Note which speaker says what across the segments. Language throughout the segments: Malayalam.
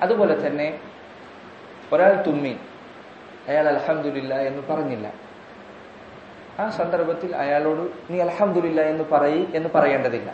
Speaker 1: അതുപോലെ തന്നെ ഒരാൾ തുമ്മി അയാൾ അലഹമില്ല എന്ന് പറഞ്ഞില്ല ആ സന്ദർഭത്തിൽ അയാളോട് നീ അലഹമില്ല എന്ന് പറയി എന്ന് പറയേണ്ടതില്ല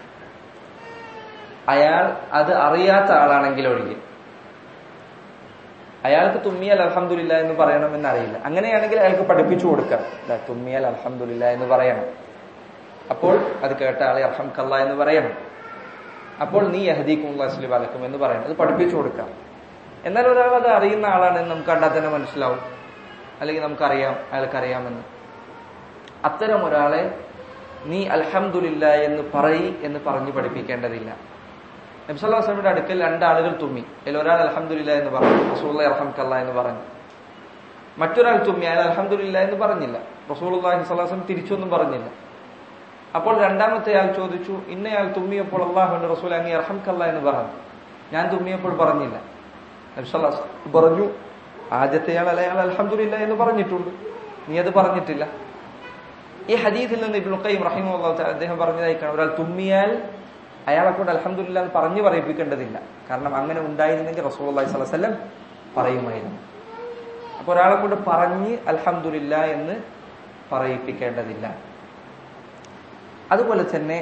Speaker 1: അയാൾ അത് അറിയാത്ത ആളാണെങ്കിൽ ഒഴികെ അയാൾക്ക് തുമ്മിയാൽ അലഹമില്ല എന്ന് പറയണമെന്ന് അറിയില്ല അങ്ങനെയാണെങ്കിൽ അയാൾക്ക് പഠിപ്പിച്ചു കൊടുക്കാം ദാ തുമ്മിയാൽ അലഹമില്ല എന്ന് പറയണം അപ്പോൾ അത് കേട്ട ആളെ അർഹം കല്ല എന്ന് പറയണം അപ്പോൾ നീ യഹദീക്കും അസ്ലി വലക്കും എന്ന് പറയണം അത് പഠിപ്പിച്ചു കൊടുക്കാം എന്നാൽ ഒരാൾ അത് അറിയുന്ന ആളാണെന്ന് നമുക്ക് കണ്ടാൽ തന്നെ മനസ്സിലാവും അല്ലെങ്കിൽ നമുക്കറിയാം അയാൾക്കറിയാമെന്ന് അത്തരം ഒരാളെ നീ അൽഹംദുലില്ല എന്ന് പറയി എന്ന് പറഞ്ഞു പഠിപ്പിക്കേണ്ടതില്ല നബ്സല്ലാസ്ലമിയുടെ അടുക്കൽ രണ്ടാളുകൾ തുമ്മി അതിൽ ഒരാൾ അലഹമുല്ല എന്ന് പറഞ്ഞു റസൂള്ള അർഹംകല്ല എന്ന് പറഞ്ഞു മറ്റൊരാൾ തുമ്മി അയാൾ അലഹമുല്ല എന്ന് പറഞ്ഞില്ല റസൂൽ സ്വലാസ്ലം തിരിച്ചൊന്നും പറഞ്ഞില്ല അപ്പോൾ രണ്ടാമത്തെ ആൾ ചോദിച്ചു ഇന്നയാൾ തുമ്മിയപ്പോൾ അള്ളാഹുന്റെ റസൂൽ അങ്ങ് അർഹംകല്ല എന്ന് പറഞ്ഞു ഞാൻ തുമ്മിയപ്പോൾ പറഞ്ഞില്ല നബ്സല്ലാസ് പറഞ്ഞു ആദ്യത്തെയാൾ അയാൾ അലഹമുല്ല എന്ന് പറഞ്ഞിട്ടുണ്ട് നീ അത് പറഞ്ഞിട്ടില്ല ഈ ഹദീസിൽ നിന്ന് ഇബ്നു ഖയ്യിം റഹിമഹുല്ലാഹു തആല അദ്ദേഹം പറഞ്ഞതായി കാണാം ഒരാൾ തുമ്മിയാൽ അയാളെ കൊണ്ട് അലഹമുല്ല എന്ന് പറഞ്ഞു പറയിപ്പിക്കേണ്ടതില്ല കാരണം അങ്ങനെ ഉണ്ടായിരുന്നെങ്കിൽ റസൂൽ അള്ളഹി സ്വലം പറയുമായിരുന്നു അപ്പൊ ഒരാളെ കൊണ്ട് പറഞ്ഞ് അൽഹംദുലില്ല എന്ന് പറയിപ്പിക്കേണ്ടതില്ല അതുപോലെ തന്നെ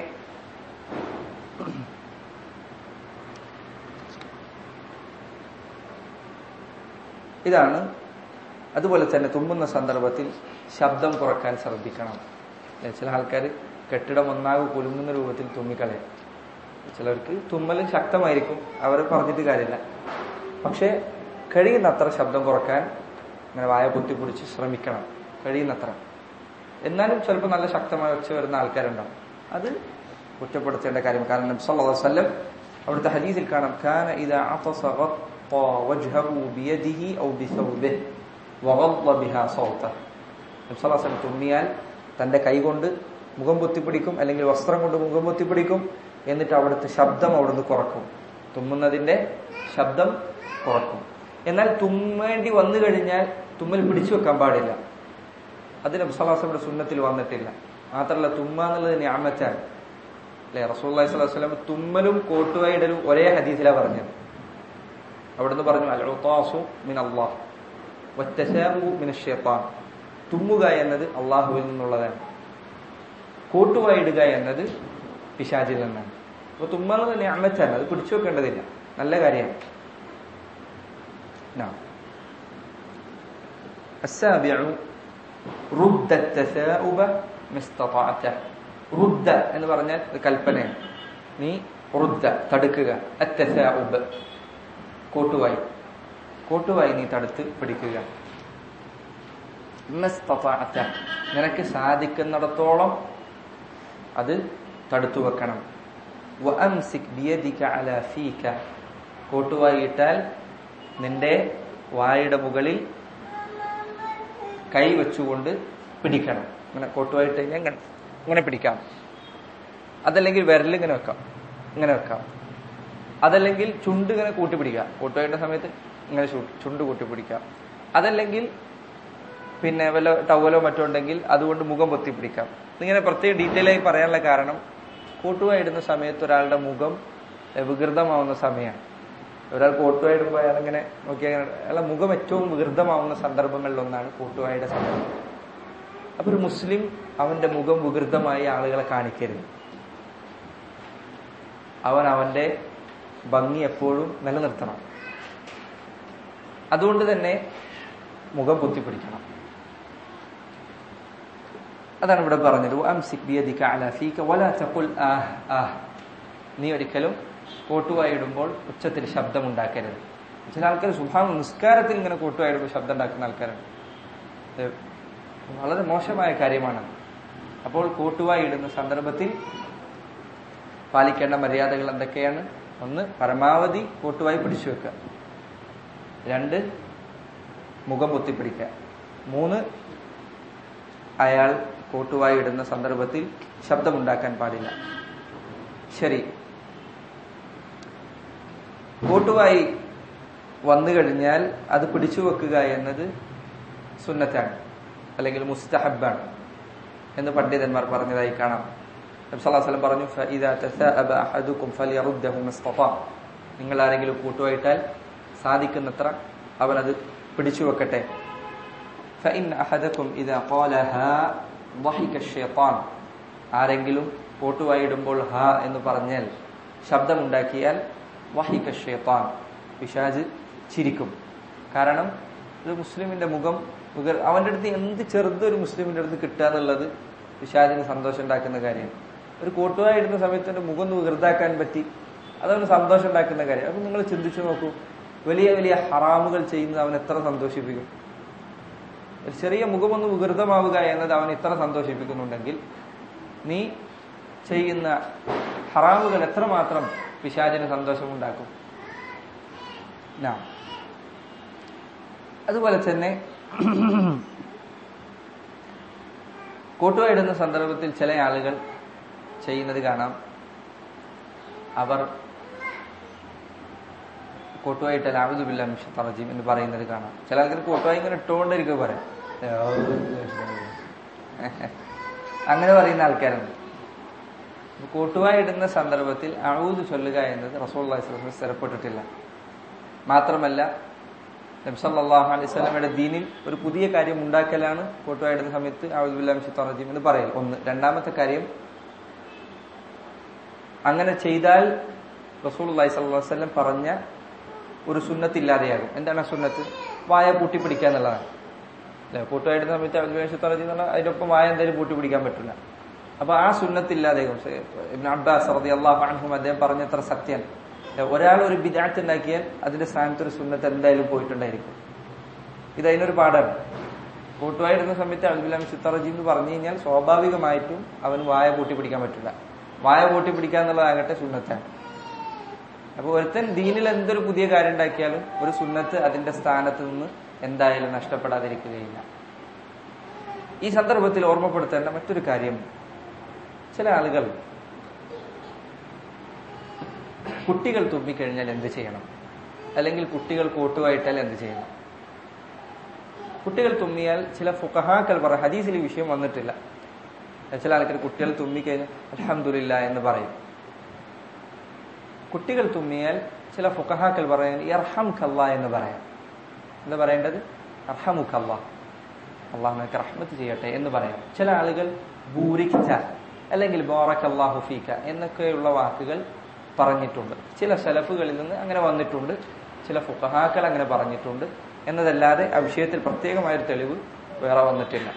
Speaker 1: ഇതാണ് അതുപോലെ തന്നെ തുമ്മുന്ന സന്ദർഭത്തിൽ ശബ്ദം കുറക്കാൻ ശ്രദ്ധിക്കണം അല്ലേ? ചില ആൾക്കാർ കെട്ടിടം ഒന്നാകെ കുലുങ്ങുന്ന രൂപത്തിൽ തുമ്മിക്കളയും ചിലർക്ക് തുമ്മൽ ശക്തമായിരിക്കും അവർ പറഞ്ഞിട്ട് കാര്യമില്ല പക്ഷേ കഴിയുന്നത്ര ശബ്ദം കുറക്കാൻ ഇങ്ങനെ വായ പൊത്തിപ്പിടിച്ച് ശ്രമിക്കണം കഴിയുന്നത്ര എന്നാലും ചിലപ്പോൾ നല്ല ശക്തമായി ഒച്ച വരുന്ന ആൾക്കാരുണ്ടാവും അത് കുറ്റപ്പെടുത്തേണ്ട കാര്യം കാരണം നബി സല്ലല്ലാഹു അലൈഹി വസല്ലം അവിടുത്തെ ഹദീസിൽ കാണാം കാന ഇദാ അതസ ഗത്ത വജ്ഹഹു ബിയദിഹി ഔ ബിസൗബിഹി വഗദ്ദ ബിഹാ സൗതഹ നബി സല്ലല്ലാഹു അലൈഹി വസല്ലം തുമ്മിയാൽ തന്റെ കൈ കൊണ്ട് മുഖം പൊത്തിപ്പിടിക്കും അല്ലെങ്കിൽ വസ്ത്രം കൊണ്ട് മുഖം പൊത്തിപ്പിടിക്കും എന്നിട്ട് അവിടുത്തെ ശബ്ദം അവിടുന്ന് കുറക്കും തുമ്മുന്നതിന്റെ ശബ്ദം കുറക്കും എന്നാൽ തുമ്മേണ്ടി വന്നു കഴിഞ്ഞാൽ തുമ്മൽ പിടിച്ചു വെക്കാൻ പാടില്ല അത് നബ്സലാസയുടെ സുന്നത്തിൽ വന്നിട്ടില്ല മാത്രമല്ല തുമ്മ എന്നുള്ളത് ഞാമറ്റാണ് അല്ലെ റസൂല്ലി സ്വലാഹു വസ്ലം തുമ്മലും കോട്ടുവായിടലും ഒരേ ഹദീസിലാണ് പറഞ്ഞത് അവിടുന്ന് പറഞ്ഞു അൽത്താസു മിൻ അള്ളാഹ് ഒറ്റശാബു മിൻ ഷെത്താൻ തുമ്മുക എന്നത് അള്ളാഹുവിൽ നിന്നുള്ളതാണ് കോട്ടുവായിടുക എന്നത് പിശാചിൽ നിന്നാണ് അപ്പൊ തുമ്മ എന്നത് ഞാമറ്റാണ് അത് പിടിച്ചു വെക്കേണ്ടതില്ല നല്ല കാര്യമാണ് نعم السابع رد التثاؤب ما استطعته റുദ്ദ എന്ന് പറഞ്ഞാൽ ഇത് കൽപ്പനയാണ് നീ റുദ്ദ തടുക്കുക അത്തസാഉബ് കോട്ടുവായി കോട്ടുവായി നീ തടുത്ത് പിടിക്കുക മസ്തഫഅത നിനക്ക് സാധിക്കുന്നിടത്തോളം അത് തടുത്തു വെക്കണം വഅംസിക് ബിയദിക അലാ ഫീക കോട്ടുവായി ഇട്ടാൽ നിന്റെ വായുടെ മുകളിൽ കൈ വെച്ചുകൊണ്ട് പിടിക്കണം ഇങ്ങനെ കോട്ടുവായിട്ട് കഴിഞ്ഞാൽ ഇങ്ങനെ ഇങ്ങനെ പിടിക്കാം അതല്ലെങ്കിൽ വിരൽ ഇങ്ങനെ വെക്കാം ഇങ്ങനെ വെക്കാം അതല്ലെങ്കിൽ ചുണ്ട് ഇങ്ങനെ കൂട്ടി പിടിക്കാം കോട്ടുവായിട്ട സമയത്ത് ഇങ്ങനെ ചു- ചുണ്ട് കൂട്ടി പിടിക്കാം അതല്ലെങ്കിൽ പിന്നെ വല്ല ടവലോ മറ്റോ ഉണ്ടെങ്കിൽ അതുകൊണ്ട് മുഖം പൊത്തി പിടിക്കാം ഇങ്ങനെ പ്രത്യേക ഡീറ്റെയിൽ ആയി പറയാനുള്ള കാരണം കോട്ടുവായിടുന്ന സമയത്ത് ഒരാളുടെ മുഖം എഹ്, വികൃതമാവുന്ന സമയമാണ് ഒരാൾ കോട്ടുവായിടുമ്പോൾ അയാൾ ഇങ്ങനെ നോക്കിയാൽ അയാളുടെ മുഖം ഏറ്റവും വികൃതമാവുന്ന സന്ദർഭങ്ങളിൽ ഒന്നാണ് കോട്ടുവായുടെ സന്ദർഭം അപ്പൊ ഒരു മുസ്ലിം അവന്റെ മുഖം വികൃതമായി ആളുകളെ കാണിക്കരുത് അവൻ അവന്റെ ഭംഗി എപ്പോഴും നിലനിർത്തണം അതുകൊണ്ട് തന്നെ മുഖം പൊത്തിപ്പിടിക്കണം അതാണ് ഇവിടെ പറഞ്ഞത് "വഅംസിക് ബിയദിക അലാ ഫീക വലാ തഖുൽ ആഹ് ആഹ് നീ ഒരിക്കലും കോട്ടുവായി ഇടുമ്പോൾ ഉച്ചത്തിൽ ശബ്ദം ഉണ്ടാക്കരുത് ചില ആൾക്കാർ സുഭാൻ നിസ്കാരത്തിൽ ഇങ്ങനെ കോട്ടുവായി ഇടുമ്പോൾ ശബ്ദം ഉണ്ടാക്കുന്ന ആൾക്കാരുണ്ട് ഇത് വളരെ മോശമായ കാര്യമാണ് അപ്പോൾ കോട്ടുവായി ഇടുന്ന സന്ദർഭത്തിൽ പാലിക്കേണ്ട മര്യാദകൾ എന്തൊക്കെയാണ് ഒന്ന് പരമാവധി കോട്ടുവായി പിടിച്ചു വെക്കുക രണ്ട് മുഖം പൊത്തിപ്പിടിക്കുക മൂന്ന് അയാൾ കോട്ടുവായി ഇടുന്ന സന്ദർഭത്തിൽ ശബ്ദമുണ്ടാക്കാൻ പാടില്ല ശരി കോട്ടുവായി വന്നു കഴിഞ്ഞാൽ അത് പിടിച്ചു വെക്കുക എന്നത് സുന്നത്താണ് അല്ലെങ്കിൽ മുസ്തഹബാണ് എന്ന് പണ്ഡിതന്മാർ പറഞ്ഞതായി കാണാം നബി സല്ലല്ലാഹു അലൈഹി വസല്ലം പറഞ്ഞു ഫഇദാ തസാഅബ അഹദുക്കും ഫലിയറുദ്ദഹു മസ്തഫാ നിങ്ങൾ ആരെങ്കിലും കൂട്ടുവായിട്ടാൽ സാധിക്കുന്നത്ര അവനത് പിടിച്ചു വെക്കട്ടെ فإن أحدكم إذا قالها ضحك الشيطان ആരെങ്കിലും കോട്ടുവായിടുമ്പോൾ ഹ എന്ന് പറഞ്ഞാൽ ശബ്ദമുണ്ടാക്കിയാൽ വഹിക ഷേത്താൻ പിശാജ് ചിരിക്കും കാരണം ഒരു മുസ്ലിമിന്റെ മുഖം മുഖ- അവന്റെ അടുത്ത് എന്ത് ചെറുതൊരു മുസ്ലിമിന്റെ അടുത്ത് കിട്ടുക എന്നുള്ളത് പിശാജിന് സന്തോഷം ഉണ്ടാക്കുന്ന കാര്യമാണ് ഒരു കോട്ടുവായിടുന്ന സമയത്ത് എന്റെ മുഖം ഒന്ന് വികൃതാക്കാൻ പറ്റി അതവന് സന്തോഷം ഉണ്ടാക്കുന്ന കാര്യം അപ്പൊ നിങ്ങൾ ചിന്തിച്ചു നോക്കൂ വലിയ വലിയ ഹറാമുകൾ ചെയ്യുന്നത് അവൻ എത്ര സന്തോഷിപ്പിക്കും ഒരു ചെറിയ മുഖമൊന്ന് വികൃതമാവുക എന്നത് അവൻ ഇത്ര സന്തോഷിപ്പിക്കുന്നുണ്ടെങ്കിൽ നീ ചെയ്യുന്ന ഹറാമുകൾ എത്രമാത്രം പിശാചിന് സന്തോഷമുണ്ടാക്കും നാ. അതുപോലെ തന്നെ കോട്ടുവായിടുന്ന സന്ദർഭത്തിൽ ചില ആളുകൾ ചെയ്യുന്നത് കാണാം അവർ കോട്ടുവായിട്ട് ലാബുദുബില്ല തറജീം എന്ന് പറയുന്നത് കാണാം ചില ആൾക്കാർ കോട്ടുവായി ഇങ്ങനെ ഇട്ടുകൊണ്ടിരിക്കുക പറയാം അങ്ങനെ പറയുന്ന ആൾക്കാരുണ്ട് അപ്പൊ കോട്ടുവായി ഇടുന്ന സന്ദർഭത്തിൽ അഴൂത് ചൊല്ലുക എന്നത് റസൂൽ സ്ഥിരപ്പെട്ടിട്ടില്ല മാത്രമല്ല നബ്സല്ലാഹു അലൈഹി സ്വലമയുടെ ദീനിൽ ഒരു പുതിയ കാര്യം ഉണ്ടാക്കലാണ് കോട്ടുവായി ഇടുന്ന സമയത്ത് അഴുദുബില്ലാമിഷിത്തറജീം എന്ന് പറയൽ ഒന്ന് രണ്ടാമത്തെ കാര്യം അങ്ങനെ ചെയ്താൽ റസൂൽ അള്ളഹി സ്വല്ലല്ലാഹു അലൈഹി വസല്ലം പറഞ്ഞ ഒരു സുന്നത്ത് ഇല്ലാതെയാകും എന്താണ് ആ സുന്നത്ത് വായ പൂട്ടി പിടിക്കുക എന്നുള്ളതാണ് അല്ലെ കൂട്ടുമായിടുന്ന സമയത്ത് അഭിലാഷത്തറജി എന്നുള്ള അതിനൊപ്പം വായ എന്തായാലും പൂട്ടി പിടിക്കാൻ പറ്റില്ല അപ്പൊ ആ സുന്നത്ത് ഇല്ലാതെയാകും ഇബ്ൻ അബ്ബാസ് റതി അള്ളാഹു അൻഹും അദ്ദേഹം പറഞ്ഞത്ര സത്യം ഒരാൾ ഒരു ബിദാത്ത് ഉണ്ടാക്കിയാൽ അതിന്റെ സ്ഥാനത്ത് ഒരു സുന്നത്ത് എന്തായാലും പോയിട്ടുണ്ടായിരിക്കും ഇത് അതിനൊരു പാഠമാണ് കൂട്ടുമായിടുന്ന സമയത്ത് അബ്ദുലാം സിത്തറജി എന്ന് പറഞ്ഞു കഴിഞ്ഞാൽ സ്വാഭാവികമായിട്ടും അവന് വായ പൂട്ടി പിടിക്കാൻ പറ്റില്ല വായ പൂട്ടി പിടിക്കുക എന്നുള്ളതാകട്ടെ സുന്നത്താണ് അപ്പൊ ഒരുത്തൻ ദീനിൽ എന്തൊരു പുതിയ കാര്യം ഉണ്ടാക്കിയാലും ഒരു സുന്നത്ത് അതിന്റെ സ്ഥാനത്ത് നിന്ന് എന്തായാലും നഷ്ടപ്പെടാതിരിക്കുകയില്ല ഈ സന്ദർഭത്തിൽ ഓർമ്മപ്പെടുത്തേണ്ട മറ്റൊരു കാര്യം ചില ആളുകൾ കുട്ടികൾ തുമ്മിക്കഴിഞ്ഞാൽ എന്ത് ചെയ്യണം അല്ലെങ്കിൽ കുട്ടികൾ കൂട്ടുമായിട്ടാൽ എന്ത് ചെയ്യണം കുട്ടികൾ തുമ്മിയാൽ ചില ഫുഖഹാക്കൾ പറ ഹദീസിൽ ഈ വിഷയം വന്നിട്ടില്ല ചില ആൾക്കാർ കുട്ടികൾ തുമ്മിക്കഴിഞ്ഞാൽ അലഹമില്ല എന്ന് പറയും കുട്ടികൾ തുമ്മിയാൽ ചില ഫുഖഹാക്കൾ പറയാൻ ഇർഹം കല്ല എന്ന് പറയാം എന്താ പറയേണ്ടത് അർഹമു കല്ല അള്ളാഹു നിനക്ക് റഹ്മത്ത് ചെയ്യട്ടെ എന്ന് പറയാം ചില ആളുകൾ ബൂരിക്ത അല്ലെങ്കിൽ ബോറക് അള്ളാഹു ഫീക്ക എന്നൊക്കെയുള്ള വാക്കുകൾ പറഞ്ഞിട്ടുണ്ട് ചില സലഫുകളിൽ നിന്ന് അങ്ങനെ വന്നിട്ടുണ്ട് ചില ഫുഖഹാക്കൾ അങ്ങനെ പറഞ്ഞിട്ടുണ്ട് എന്നതല്ലാതെ ആ വിഷയത്തിൽ പ്രത്യേകമായൊരു തെളിവ് വേറെ വന്നിട്ടില്ല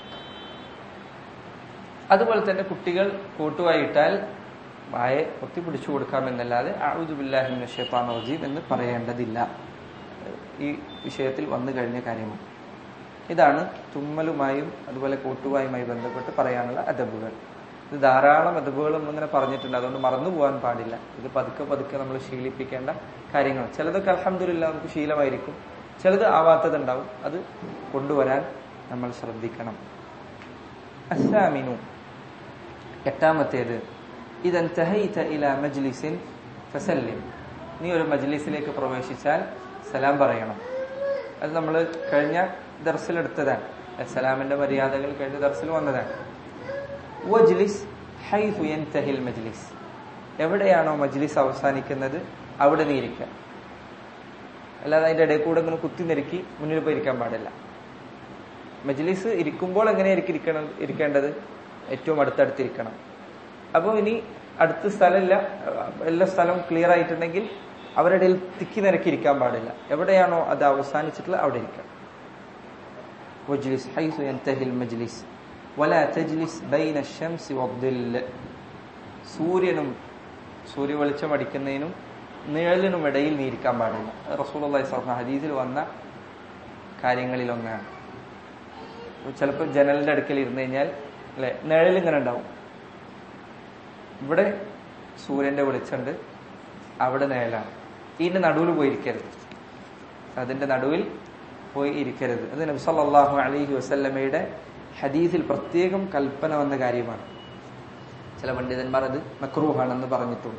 Speaker 1: അതുപോലെ തന്നെ കുട്ടികൾ കൂട്ടുവായിട്ടാൽ വായെ ഒത്തിപ്പിടിച്ചു കൊടുക്കാമെന്നല്ലാതെ ആവുദുബില്ലാഹിമിൻ ഷെയ്ത്താൻ റജീം എന്ന് പറയേണ്ടതില്ല ഈ വിഷയത്തിൽ വന്നു കഴിഞ്ഞ കാര്യമാണ് ഇതാണ് തുമ്മലുമായും അതുപോലെ കൂട്ടുവായുമായി ബന്ധപ്പെട്ട് പറയാനുള്ള അദബുകൾ ഇത് ധാരാളം അദബുകളും ഇങ്ങനെ പറഞ്ഞിട്ടുണ്ട് അതുകൊണ്ട് മറന്നു പോകാൻ പാടില്ല ഇത് പതുക്കെ പതുക്കെ നമ്മൾ ശീലിപ്പിക്കേണ്ട കാര്യങ്ങൾ ചിലതൊക്കെ അലഹമില്ല നമുക്ക് ശീലമായിരിക്കും ചിലത് ആവാത്തതുണ്ടാവും അത് കൊണ്ടുവരാൻ നമ്മൾ ശ്രദ്ധിക്കണം അസാമിനു എട്ടാമത്തേത് ഇതെന്തഹൈത ഇല മജ്ലിസിൻ ഫസല്ലിം നീ ഒരു മജ്ലിസിലേക്ക് പ്രവേശിച്ചാൽ സലാം പറയണം അത് നമ്മൾ കഴിഞ്ഞ ദർസിലെടുത്തതാണ് സലാമിന്റെ മര്യാദകൾ കഴിഞ്ഞ ദർസിൽ വന്നതാണ് വജ്ലിസ് ഹൈഫു യൻതഹിൽ മജ്ലിസ് എവിടെയാണോ മജ്ലിസ് അവസാനിക്കുന്നത് അവിടെ നീ ഇരിക്കുക അല്ലാതെ അതിന്റെ ഇടയിൽ കൂടെ ഇങ്ങനെ കുത്തി നെരുക്കി മുന്നിൽ പോയി ഇരിക്കാൻ പാടില്ല മജ്ലിസ് ഇരിക്കുമ്പോൾ എങ്ങനെയായിരിക്കും ഇരിക്കണം ഇരിക്കേണ്ടത് ഏറ്റവും അടുത്തടുത്തിരിക്കണം അപ്പോൾ ഇനി അടുത്ത സ്ഥലമില്ല എല്ലാ സ്ഥലവും ക്ലിയർ ആയിട്ടുണ്ടെങ്കിൽ അവരുടെ ഇടയിൽ തിക്കി നിരക്കി ഇരിക്കാൻ പാടില്ല എവിടെയാണോ അത് അവസാനിച്ചിട്ടുള്ളത് അവിടെ ഇരിക്കണം വജ്ലിസ് ഹൈസു യൻതഹിൽ മജ്ലിസ് വലാ തജ്ലിസ് ബൈന الشمس والظل സൂര്യനും സൂര്യ വെളിച്ചം അടിക്കുന്നതിനും നിഴലിനും ഇടയിൽ നീ ഇരിക്കാൻ പാടില്ല റസൂലുള്ളാഹി സ്വല്ലല്ലാഹു ഹദീസിൽ വന്ന കാര്യങ്ങളിൽ ഒന്നാണ് ചിലപ്പോൾ ജനലിന്റെ അടുക്കൽ ഇരുന്ന് കഴിഞ്ഞാൽ അല്ലെ നിഴൽ ഇങ്ങനെ ഉണ്ടാവും ഇവിടെ സൂര്യന്റെ വെളിച്ചമുണ്ട് അവിടെ നിഴലാണ് ഇതിന്റെ നടുവിൽ പോയി ഇരിക്കരുത് അതിന്റെ നടുവിൽ പോയി ഇരിക്കരുത് അത് നബി സല്ലല്ലാഹു അലൈഹി വസല്ലമയുടെ ഹദീസിൽ പ്രത്യേകം കൽപ്പന വന്ന കാര്യമാണ് ചില പണ്ഡിതന്മാർ അത് മക്രൂഹാണെന്ന് പറഞ്ഞിട്ടുണ്ട്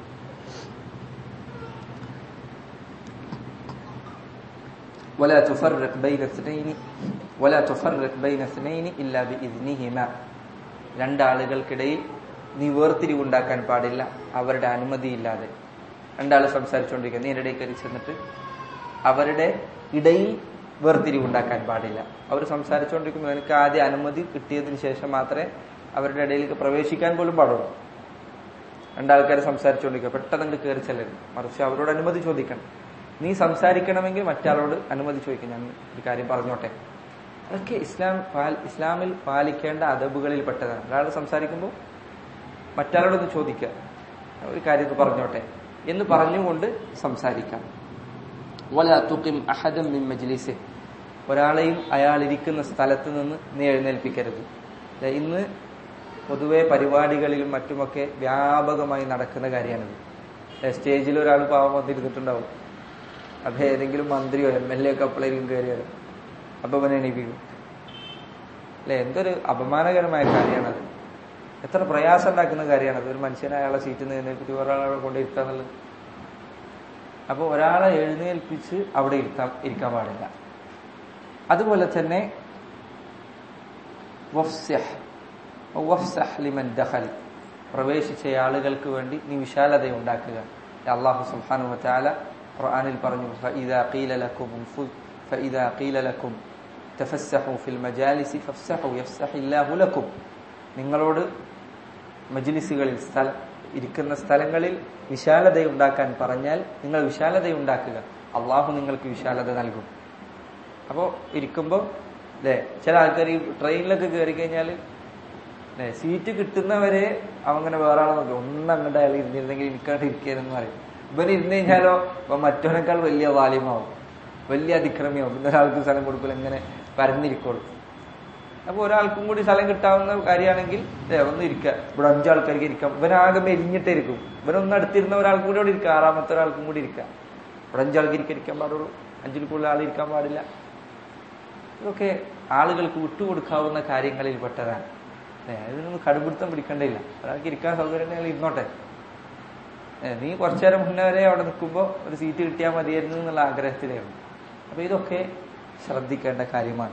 Speaker 1: ولا تفرق بين اثنين ولا تفرق بين اثنين الا باذنهما രണ്ടാളുകൾക്കിടയിൽ നീ വേർതിരിവുണ്ടാക്കാൻ പാടില്ല അവരുടെ അനുമതിയില്ലാതെ രണ്ടാൾ സംസാരിച്ചുകൊണ്ടിരിക്കുക നീ എൻ്റെ കയറി ചെന്നിട്ട് അവരുടെ ഇടയിൽ വേർതിരിവുണ്ടാക്കാൻ പാടില്ല അവർ സംസാരിച്ചുകൊണ്ടിരിക്കുമ്പോൾ എനിക്ക് ആദ്യം അനുമതി കിട്ടിയതിന് ശേഷം മാത്രമേ അവരുടെ ഇടയിലേക്ക് പ്രവേശിക്കാൻ പോലും പാടുള്ളൂ രണ്ടാൾക്കാർ സംസാരിച്ചുകൊണ്ടിരിക്കുക പെട്ടെന്ന് അങ്ങോട്ട് കയറി ചെല്ലരുത് മറിച്ച് അവരോട് അനുമതി ചോദിക്കണം നീ സംസാരിക്കണമെങ്കിൽ മറ്റാളോട് അനുമതി ചോദിക്കും ഞാൻ ഒരു കാര്യം പറഞ്ഞോട്ടെ അതൊക്കെ ഇസ്ലാം പാൽ- ഇസ്ലാമിൽ പാലിക്കേണ്ട അതബുകളിൽ പെട്ടതാണ് ഒരാൾ സംസാരിക്കുമ്പോൾ മറ്റാളോടൊന്ന് ചോദിക്കുക ഒരു കാര്യം ഒന്ന് പറഞ്ഞോട്ടെ എന്ന് പറഞ്ഞുകൊണ്ട് സംസാരിക്കാം വല തുക്കിം അഹദം മിൻ മജ്ലിസി ഒരാളെയും അയാൾ ഇരിക്കുന്ന സ്ഥലത്ത് നിന്ന് നീ എഴുന്നേൽപ്പിക്കരുത് ദേ ഇന്ന് പൊതുവെ പരിപാടികളിലും മറ്റുമൊക്കെ വ്യാപകമായി നടക്കുന്ന കാര്യമാണിത് ദേ സ്റ്റേജിൽ ഒരാൾ പാവം വന്നിരുന്നിട്ടുണ്ടാവും അത് ഏതെങ്കിലും മന്ത്രിയോ എം എൽ എ ഒക്കെ അപ്പോഴേക്കും കയറിയത് അപ്പൊ അവനെ എണീപ്പിക്കും അല്ലെ എന്തൊരു അപമാനകരമായ കാര്യമാണത് എത്ര പ്രയാസം ഉണ്ടാക്കുന്ന കാര്യമാണത് ഒരു മനുഷ്യനെ അയാളെ സീറ്റിൽ നിന്ന് എഴുന്നേൽപ്പിച്ച് ഒരാളെ കൊണ്ട് ഇരുത്താന്നുള്ളത് അപ്പോൾ ഒരാളെ എഴുന്നേൽപ്പിച്ച് അവിടെ ഇരുത്താൻ ഇരിക്കാൻ പാടില്ല അതുപോലെ തന്നെ വഫ്സഹ് വഫ്സഹ് ലിമൻ ദഖൽ പ്രവേശിച്ച ആളുകൾക്ക് വേണ്ടി നീ വിശാലത ഉണ്ടാക്കുക അള്ളാഹു സുബ്ഹാനഹു വതആല ഖുർആനിൽ പറഞ്ഞു ഫഇദാ ഖീല ലക്കും ഉൻഫു- ഫഇദാ ഖീല ലക്കും തഫസ്സഹു ഫിൽ മജാലിസി ഫഫ്സഹു യഫ്സഹില്ലാഹു ലക്കും നിങ്ങളോട് മജ്ലിസുകളിൽ സ്ഥലം ഇരിക്കുന്ന സ്ഥലങ്ങളിൽ വിശാലത ഉണ്ടാക്കാൻ പറഞ്ഞാൽ നിങ്ങൾ വിശാലത ഉണ്ടാക്കുക അള്ളാഹു നിങ്ങൾക്ക് വിശാലത നൽകും അപ്പോൾ ഇരിക്കുമ്പോൾ അല്ലേ ചില ആൾക്കാർ ഈ ട്രെയിനിലൊക്കെ കയറി കഴിഞ്ഞാൽ അല്ലേ സീറ്റ് കിട്ടുന്നവരെ അവങ്ങനെ വേറെ ആളെ നോക്കി ഒന്നങ്ങോട്ട് അയാൾ ഇരുന്നിരുന്നെങ്കിൽ എനിക്കായിട്ട് ഇരിക്കരുതെന്ന് പറയും ഇവന് ഇരുന്ന് കഴിഞ്ഞാലോ ഇപ്പൊ മറ്റവനേക്കാൾ വലിയ വാല്യമാവും വലിയ അതിക്രമിയാവും പിന്നെ ഒരാൾക്ക് സ്ഥലം കൊടുക്കില്ല ഇങ്ങനെ പരന്നിരിക്കുള്ളൂ അപ്പൊ ഒരാൾക്കും കൂടി സ്ഥലം കിട്ടാവുന്ന കാര്യമാണെങ്കിൽ ദേ ഒന്ന് ഇരിക്കുക ഇവിടെ അഞ്ചാൾക്കാർക്ക് ഇരിക്കാം ഇവനാകെ മെലിഞ്ഞിട്ടേ ഇരിക്കും ഇവനൊന്ന് അടുത്തിരുന്ന ഒരാൾക്കും കൂടി അവിടെ ഇരിക്കുക ആറാമത്തെ ഒരാൾക്കും കൂടി ഇരിക്കുക ഇവിടെ അഞ്ചാൾക്ക് ഇരിക്കാൻ ഇരിക്കാൻ പാടുള്ളൂ അഞ്ചിൽ കൂടുതൽ ആൾ ഇരിക്കാൻ പാടില്ല ഇതൊക്കെ ആളുകൾക്ക് വിട്ടുകൊടുക്കാവുന്ന കാര്യങ്ങളിൽ പെട്ടതാണ് ഏ, ഇതിനൊന്നും കടുപിടുത്തം പിടിക്കേണ്ടയില്ല ഒരാൾക്ക് ഇരിക്കാൻ സൗകര്യം ഉണ്ടെങ്കിൽ ഇരുന്നോട്ടെ ഏ, നീ കുറച്ചു നേരം മുന്നേ വരെ അവിടെ നിൽക്കുമ്പോൾ ഒരു സീറ്റ് കിട്ടിയാൽ മതിയായിരുന്നു എന്നുള്ള ആഗ്രഹത്തിലായിരുന്നു അപ്പൊ ഇതൊക്കെ ശ്രദ്ധിക്കേണ്ട കാര്യമാണ്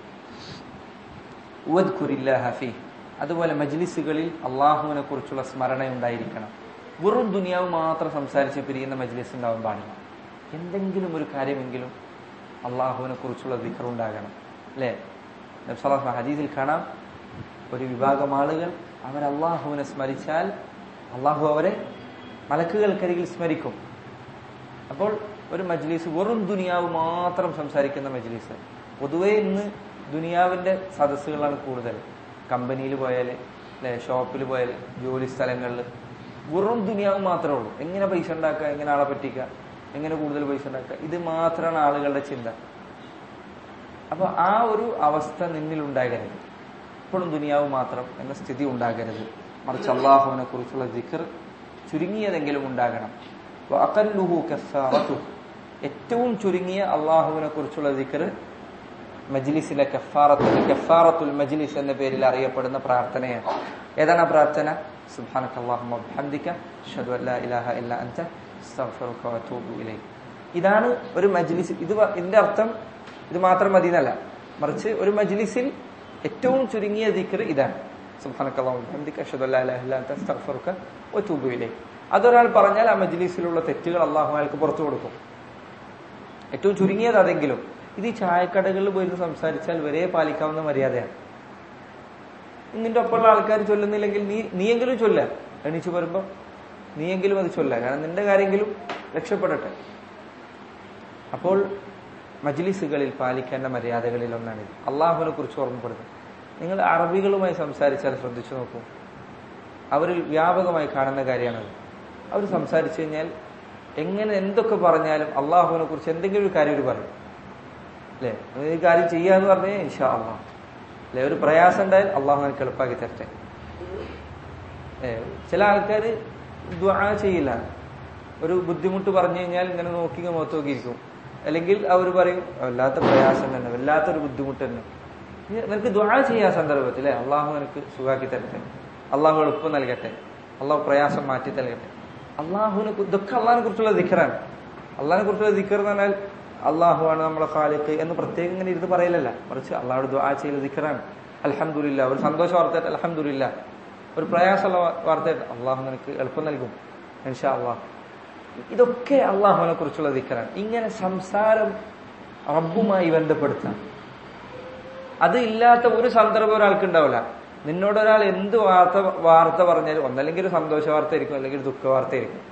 Speaker 1: ഉവദ്കുരില്ലാഹ ഫീ. അതുപോലെ മജ്ലിസുകളിൽ അള്ളാഹുവിനെ കുറിച്ചുള്ള സ്മരണ ഉണ്ടായിരിക്കണം വെറും ദുനിയാവ് മാത്രം സംസാരിച്ച് പിരിയുന്ന മജ്ലിസ് ഉണ്ടാവാൻ പാടില്ല എന്തെങ്കിലും ഒരു കാര്യമെങ്കിലും അള്ളാഹുവിനെ കുറിച്ചുള്ള ദിക്കർ ഉണ്ടാകണം അല്ലേ നബ്സലാഹ് ഹദീസിൽ കാണാം ഒരു വിഭാഗം ആളുകൾ അവർ അള്ളാഹുവിനെ സ്മരിച്ചാൽ അള്ളാഹു അവരെ മലക്കുകൾക്കരികിൽ സ്മരിക്കും അപ്പോൾ ഒരു മജ്ലിസ് വെറും ദുനിയാവ് മാത്രം സംസാരിക്കുന്ന മജ്ലിസ് പൊതുവേ ഇന്ന് ദുനിയാവിന്റെ സദസ്സുകളാണ് കൂടുതൽ കമ്പനിയിൽ പോയാൽ അല്ലെ ഷോപ്പിൽ പോയാൽ ജോലി സ്ഥലങ്ങളിൽ വെറും ദുനിയാവ് മാത്രമേ ഉള്ളൂ എങ്ങനെ പൈസ ഉണ്ടാക്കുക എങ്ങനെ ആളെ പറ്റിക്കുക എങ്ങനെ കൂടുതൽ പൈസ ഉണ്ടാക്കുക ഇത് മാത്രമാണ് ആളുകളുടെ ചിന്ത അപ്പൊ ആ ഒരു അവസ്ഥ നിന്നിൽ ഉണ്ടാകരുത് എപ്പോഴും ദുനിയാവ് മാത്രം എന്ന സ്ഥിതി ഉണ്ടാകരുത് മറിച്ച് അള്ളാഹുവിനെ കുറിച്ചുള്ള ദിക്കർ ചുരുങ്ങിയതെങ്കിലും ഉണ്ടാകണം വഅഖല്ലുഹു കഫാറത്തുഹു. ഏറ്റവും ചുരുങ്ങിയ അള്ളാഹുവിനെ കുറിച്ചുള്ള ദിക്കർ മജ്ലിസിലെ കഫാറത്തുൽ കഫാറത്തുൽ മജ്ലിസ് എന്ന പേരിൽ അറിയപ്പെടുന്ന പ്രാർത്ഥനയാണ് ഏതാണ് ആ പ്രാർത്ഥന സുബ്ഹാനക അല്ലാഹുമ്മ വബിഹംദിക അഷ്ഹദു അല്ലാ ഇലാഹ ഇല്ല അൻത അസ്തഗ്ഫിറുക വഅതൂബു ഇലൈക് ഇതാണ് ഒരു മജ്ലിസ് ഇത് വ- ഇതിന്റെ അർത്ഥം ഇത് മാത്രം മതി എന്നല്ല മറിച്ച് ഒരു മജ്ലിസിൽ ഏറ്റവും ചുരുങ്ങിയ ദിക്ർ ഇതാണ് സുബ്ഹാനക അല്ലാഹുമ്മ വബിഹംദിക അഷ്ഹദു അല്ലാ ഇലാഹ ഇല്ല അൻത അസ്തഗ്ഫിറുക വഅതൂബു ഇലൈക് അതൊരാൾ പറഞ്ഞാൽ ആ മജ്ലിസിലുള്ള തെറ്റുകൾ അള്ളാഹു അയാൾക്ക് പുറത്തു കൊടുക്കും ഏറ്റവും ചുരുങ്ങിയത് അതെങ്കിലും ഇത് ഈ ചായക്കടകളിൽ പോയിരുന്ന് സംസാരിച്ചാൽ വരെ പാലിക്കാവുന്ന മര്യാദയാണ് നിന്റെ ഒപ്പമുള്ള ആൾക്കാർ ചൊല്ലുന്നില്ലെങ്കിൽ നീ നീയെങ്കിലും ചൊല്ല എണീച്ചു വരുമ്പോ നീയെങ്കിലും അത് ചൊല്ല കാരണം നിന്റെ കാര്യമെങ്കിലും രക്ഷപ്പെടട്ടെ അപ്പോൾ മജ്ലിസുകളിൽ പാലിക്കേണ്ട മര്യാദകളിൽ ഒന്നാണിത് അള്ളാഹുവിനെ കുറിച്ച് ഓർമ്മപ്പെടുത്തും നിങ്ങൾ അറബികളുമായി സംസാരിച്ചാൽ ശ്രദ്ധിച്ചു നോക്കൂ അവരിൽ വ്യാപകമായി കാണുന്ന കാര്യമാണത് അവർ സംസാരിച്ചു കഴിഞ്ഞാൽ എങ്ങനെ എന്തൊക്കെ പറഞ്ഞാലും അള്ളാഹുവിനെ കുറിച്ച് എന്തെങ്കിലും ഒരു കാര്യം ഒരു പറയും അല്ലേ ഈ കാര്യം ചെയ്യാന്ന് പറഞ്ഞാൽ ഇൻഷാ അള്ളാഹ് അല്ലെ ഒരു പ്രയാസം ഉണ്ടായാൽ അള്ളാഹു എനിക്ക് എളുപ്പാക്കി തരട്ടെ ഏ ചില ആൾക്കാർ ദ്വാ ചെയ്യില്ല ഒരു ബുദ്ധിമുട്ട് പറഞ്ഞു കഴിഞ്ഞാൽ ഇങ്ങനെ നോക്കി ഇങ്ങനെ മുഖത്ത് നോക്കിയിരിക്കും അല്ലെങ്കിൽ അവർ പറയും വല്ലാത്ത പ്രയാസം തന്നെ വല്ലാത്തൊരു ബുദ്ധിമുട്ട് തന്നെ നീ നിനക്ക് ദ്വാ ചെയ്യാ സന്ദർഭത്തിൽ അല്ലേ അള്ളാഹു നിനക്ക് സുഖാക്കി തരട്ടെ അള്ളാഹു എളുപ്പം നൽകട്ടെ അള്ളാഹു പ്രയാസം മാറ്റി നൽകട്ടെ അള്ളാഹുവിനെ കു- ഇതൊക്കെ അള്ളാഹിനെ കുറിച്ചുള്ള ദിക്കറാണ് അള്ളാഹിനെ കുറിച്ചുള്ള ദിക്കർ എന്ന് പറഞ്ഞാൽ അള്ളാഹു ആണ് നമ്മളെ ഖാലിഖ് എന്ന് പ്രത്യേകം ഇങ്ങനെ ഇരുന്ന് പറയലല്ല മറിച്ച് അള്ളാഹുടെ ദ്വാ ചെയ്ത ദിക്കറാണ് അൽഹംദുലില്ല ഒരു സന്തോഷ വാർത്തയായിട്ട് അൽഹംദുലില്ല ഒരു പ്രയാസമുള്ള വാ- വാർത്തയായിട്ട് അള്ളാഹു നിനക്ക് എളുപ്പം നൽകും ഇൻഷാ അള്ളാഹ് ഇതൊക്കെ അള്ളാഹുവിനെ കുറിച്ചുള്ള ദിക്കറാണ് ഇങ്ങനെ സംസാരം റബ്ബുമായി ബന്ധപ്പെടുത്താം അത് ഇല്ലാത്ത ഒരു സന്ദർഭം ഒരാൾക്ക് ഉണ്ടാവില്ല നിന്നോട് ഒരാൾ എന്ത് വാർത്ത വാർത്ത പറഞ്ഞാലും ഒന്നല്ലെങ്കിൽ ഒരു സന്തോഷ വാർത്ത ആയിരിക്കും അല്ലെങ്കിൽ ഒരു ദുഃഖ വാർത്ത ആയിരിക്കും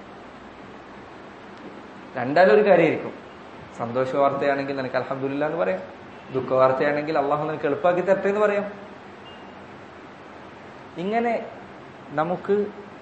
Speaker 1: രണ്ടാലും ഒരു കാര്യമായിരിക്കും സന്തോഷ വാർത്തയാണെങ്കിൽ നിനക്ക് അലഹമില്ല എന്ന് പറയാം ദുഃഖ വാർത്തയാണെങ്കിൽ അള്ളാഹു നിനക്ക് എളുപ്പമാക്കി തരട്ടെ എന്ന് പറയാം ഇങ്ങനെ നമുക്ക്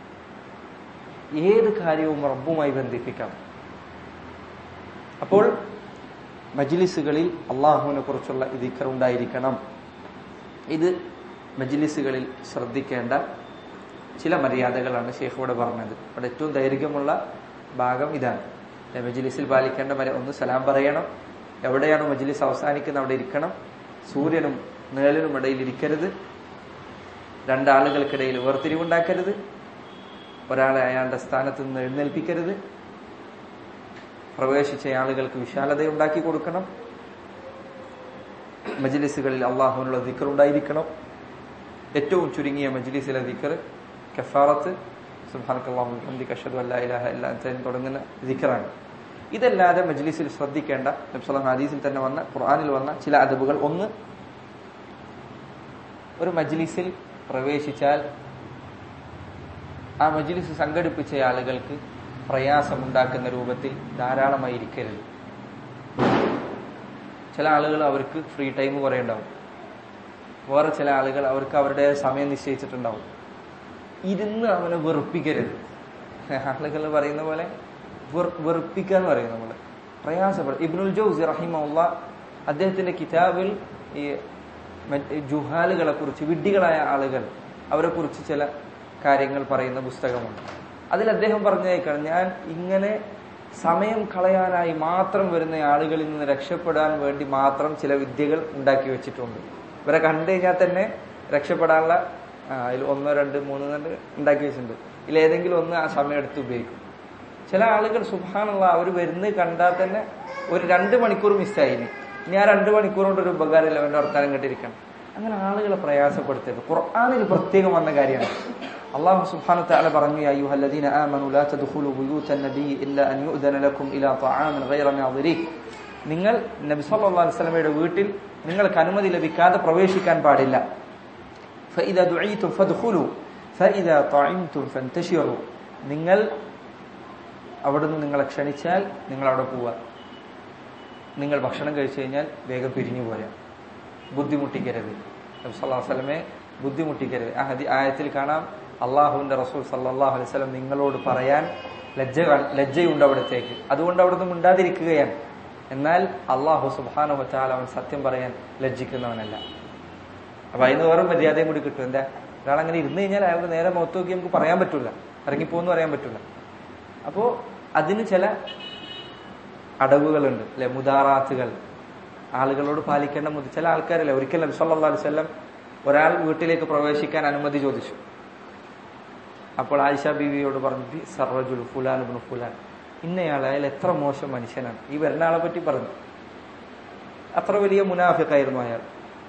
Speaker 1: ഏത് കാര്യവും റബ്ബുമായി ബന്ധിപ്പിക്കാം അപ്പോൾ മജ്ലിസുകളിൽ അള്ളാഹുവിനെ കുറിച്ചുള്ള ദിക്കർ ഉണ്ടായിരിക്കണം ഇത് മജ്ലിസുകളിൽ ശ്രദ്ധിക്കേണ്ട ചില മര്യാദകളാണ് ഷെയ്ഖ് ഇവിടെ പറഞ്ഞത് അവിടെ ഏറ്റവും ദൈർഘ്യമുള്ള ഭാഗം ഇതാണ് മജ്ലിസിൽ പാലിക്കേണ്ട മര്യ ഒന്ന് സലാം പറയണം എവിടെയാണ് മജ്ലിസ് അവസാനിക്കുന്നത് അവിടെ ഇരിക്കണം സൂര്യനും നിഴലിനും ഇടയിൽ ഇരിക്കരുത് രണ്ടാളുകൾക്കിടയിൽ വേർതിരിവുണ്ടാക്കരുത് ഒരാളെ അയാളുടെ സ്ഥാനത്ത് നിന്ന് എഴുന്നേൽപ്പിക്കരുത് പ്രവേശിച്ച ആളുകൾക്ക് വിശാലത ഉണ്ടാക്കി കൊടുക്കണം മജ്ലിസുകളിൽ അള്ളാഹുവിനുള്ള ദിക്കർ ഉണ്ടായിരിക്കണം ഏറ്റവും ചുരുങ്ങിയ മജ്ലിസിലെ ദിക്കർ കഫാറത്ത് സുബാനക്കല്ലാഹു അഷദു അല്ലാ ഇലാഹ ഇല്ലാ തുടങ്ങുന്ന ദിക്കറാണ് ഇതല്ലാതെ മജ്ലിസിൽ ശ്രദ്ധിക്കേണ്ട നബ്സലാം ഹദീസിൽ തന്നെ വന്ന ഖുർആാനിൽ വന്ന ചില അദബുകൾ ഒന്ന് ഒരു മജ്ലിസിൽ പ്രവേശിച്ചാൽ ആ മജ്ലിസ് സംഘടിപ്പിച്ച ആളുകൾക്ക് പ്രയാസമുണ്ടാക്കുന്ന രൂപത്തിൽ ധാരാളമായി ഇരിക്കരുത് ചില ആളുകൾ അവർക്ക് ഫ്രീ ടൈം കുറേ ഉണ്ടാവും വേറെ ചില ആളുകൾ അവർക്ക് അവരുടെ സമയം നിശ്ചയിച്ചിട്ടുണ്ടാവും ഇരുന്ന് അവനെ വെറുപ്പിക്കരുത് ആളുകൾ പറയുന്ന പോലെ വെറുപ്പിക്കുക എന്ന് പറയും നമ്മൾ പ്രയാസപ്പെടും ഇബ്നുൽ ജൗസി റഹിമുള്ള അദ്ദേഹത്തിന്റെ കിതാബിൽ ഈ ജുഹാലുകളെ കുറിച്ച് വിഡ്ഢികളായ ആളുകൾ അവരെ കുറിച്ച് ചില കാര്യങ്ങൾ പറയുന്ന പുസ്തകമുണ്ട് അതിൽ അദ്ദേഹം പറഞ്ഞേക്കാണ് ഞാൻ ഇങ്ങനെ സമയം കളയാനായി മാത്രം വരുന്ന ആളുകളിൽ നിന്ന് രക്ഷപ്പെടാൻ വേണ്ടി മാത്രം ചില വിദ്യകൾ ഉണ്ടാക്കി വെച്ചിട്ടുണ്ട് ഇവരെ കണ്ടു കഴിഞ്ഞാൽ തന്നെ രക്ഷപ്പെടാനുള്ള അതിൽ ഒന്നോ രണ്ട് മൂന്ന് രണ്ട് ഉണ്ടാക്കി വെച്ചിട്ടുണ്ട് ഇതിലേതെങ്കിലും ഒന്ന് ആ സമയം എടുത്ത് ഉപയോഗിക്കും ചില ആളുകൾ സുഭാനുള്ള അവർ വരുന്നത് കണ്ടാൽ തന്നെ ഒരു രണ്ട് മണിക്കൂർ മിസ്സായിന് ഇനി ആ രണ്ട് മണിക്കൂർ കൊണ്ട് ഒരു ഉപകാരമില്ല അവൻ്റെ വർത്താനം കേട്ടിരിക്കണം അങ്ങനെ ആളുകളെ പ്രയാസപ്പെടുത്തരുത് ഖുർആാനിൽ പ്രത്യേകം വന്ന കാര്യമാണ് അള്ളാഹു സുബ്ഹാനഹു വതആല പറഞ്ഞു യാ അയ്യുഹല്ലദീന ആമനു ലാ തദ്ഖുലു ബുയൂതൻ നബി ഇല്ല അൻ യുഅ്ദന ലക്കും ഇലാ തആമിൻ ഗൈറ നാദിരി നിങ്ങൾ നബി സല്ലല്ലാഹു അലൈഹി വസല്ലമയുടെ വീട്ടിൽ നിങ്ങൾക്ക് അനുമതി ലഭിക്കാതെ പ്രവേശിക്കാൻ പാടില്ല فإذا دعيتم فادخلوا فإذا طعمتم فانتشروا നിങ്ങൾ അവിടുന്ന് നിങ്ങളെ ക്ഷണിച്ചാൽ നിങ്ങൾ അവിടെ പോവുക നിങ്ങൾ ഭക്ഷണം കഴിച്ചു കഴിഞ്ഞാൽ വേഗം പിരിഞ്ഞു പോരാ ബുദ്ധിമുട്ടിക്കരുത് നബി സല്ലല്ലാഹു അലൈഹി വസല്ലമയെ ബുദ്ധിമുട്ടിക്കരുത് ആ ഹദി ആയത്തിൽ കാണാം അള്ളാഹുവിന്റെ റസൂൽ സല്ലല്ലാഹു അലൈഹി വസല്ലം നിങ്ങളോട് പറയാൻ ലജ്ജ ലജ്ജയുണ്ട് അവിടത്തേക്ക് അതുകൊണ്ട് അവിടുന്ന് മിണ്ടാതിരിക്കുകയാണ് എന്നാൽ അള്ളാഹു സുബാനു വച്ചാൽ അവൻ സത്യം പറയാൻ ലജ്ജിക്കുന്നവനല്ല അപ്പൊ അതിന് വേറെ മര്യാദയും കൂടി കിട്ടും എന്താ ഒരാൾ അങ്ങനെ ഇരുന്ന് കഴിഞ്ഞാൽ അയാളുടെ നേരെ മുഖത്ത് നോക്കി നമുക്ക് പറയാൻ പറ്റൂല ഇറങ്ങിപ്പോന്ന് പറയാൻ പറ്റൂല അപ്പോ അതിന് ചില അടവുകളുണ്ട് അല്ലെ മുദാറാത്തുകൾ ആളുകളോട് പാലിക്കേണ്ട മുതി ചില ആൾക്കാരല്ലേ ഒരിക്കൽ നബി സല്ലല്ലാഹു അലൈഹി വസല്ലം ഒരാൾ വീട്ടിലേക്ക് പ്രവേശിക്കാൻ അനുമതി ചോദിച്ചു അപ്പോൾ ആയിഷ ബീവിയോട് പറഞ്ഞു ബി സർവജുൽ ഫുലാൻ ഇബ്നു ഫുലാൻ ഇന്നയാൾ അയാൾ എത്ര മോശം മനുഷ്യനാണ് ഈ വരുന്ന ആളെ പറ്റി പറഞ്ഞു അത്ര വലിയ മുനാഫിക്കായിരുന്നു അയാൾ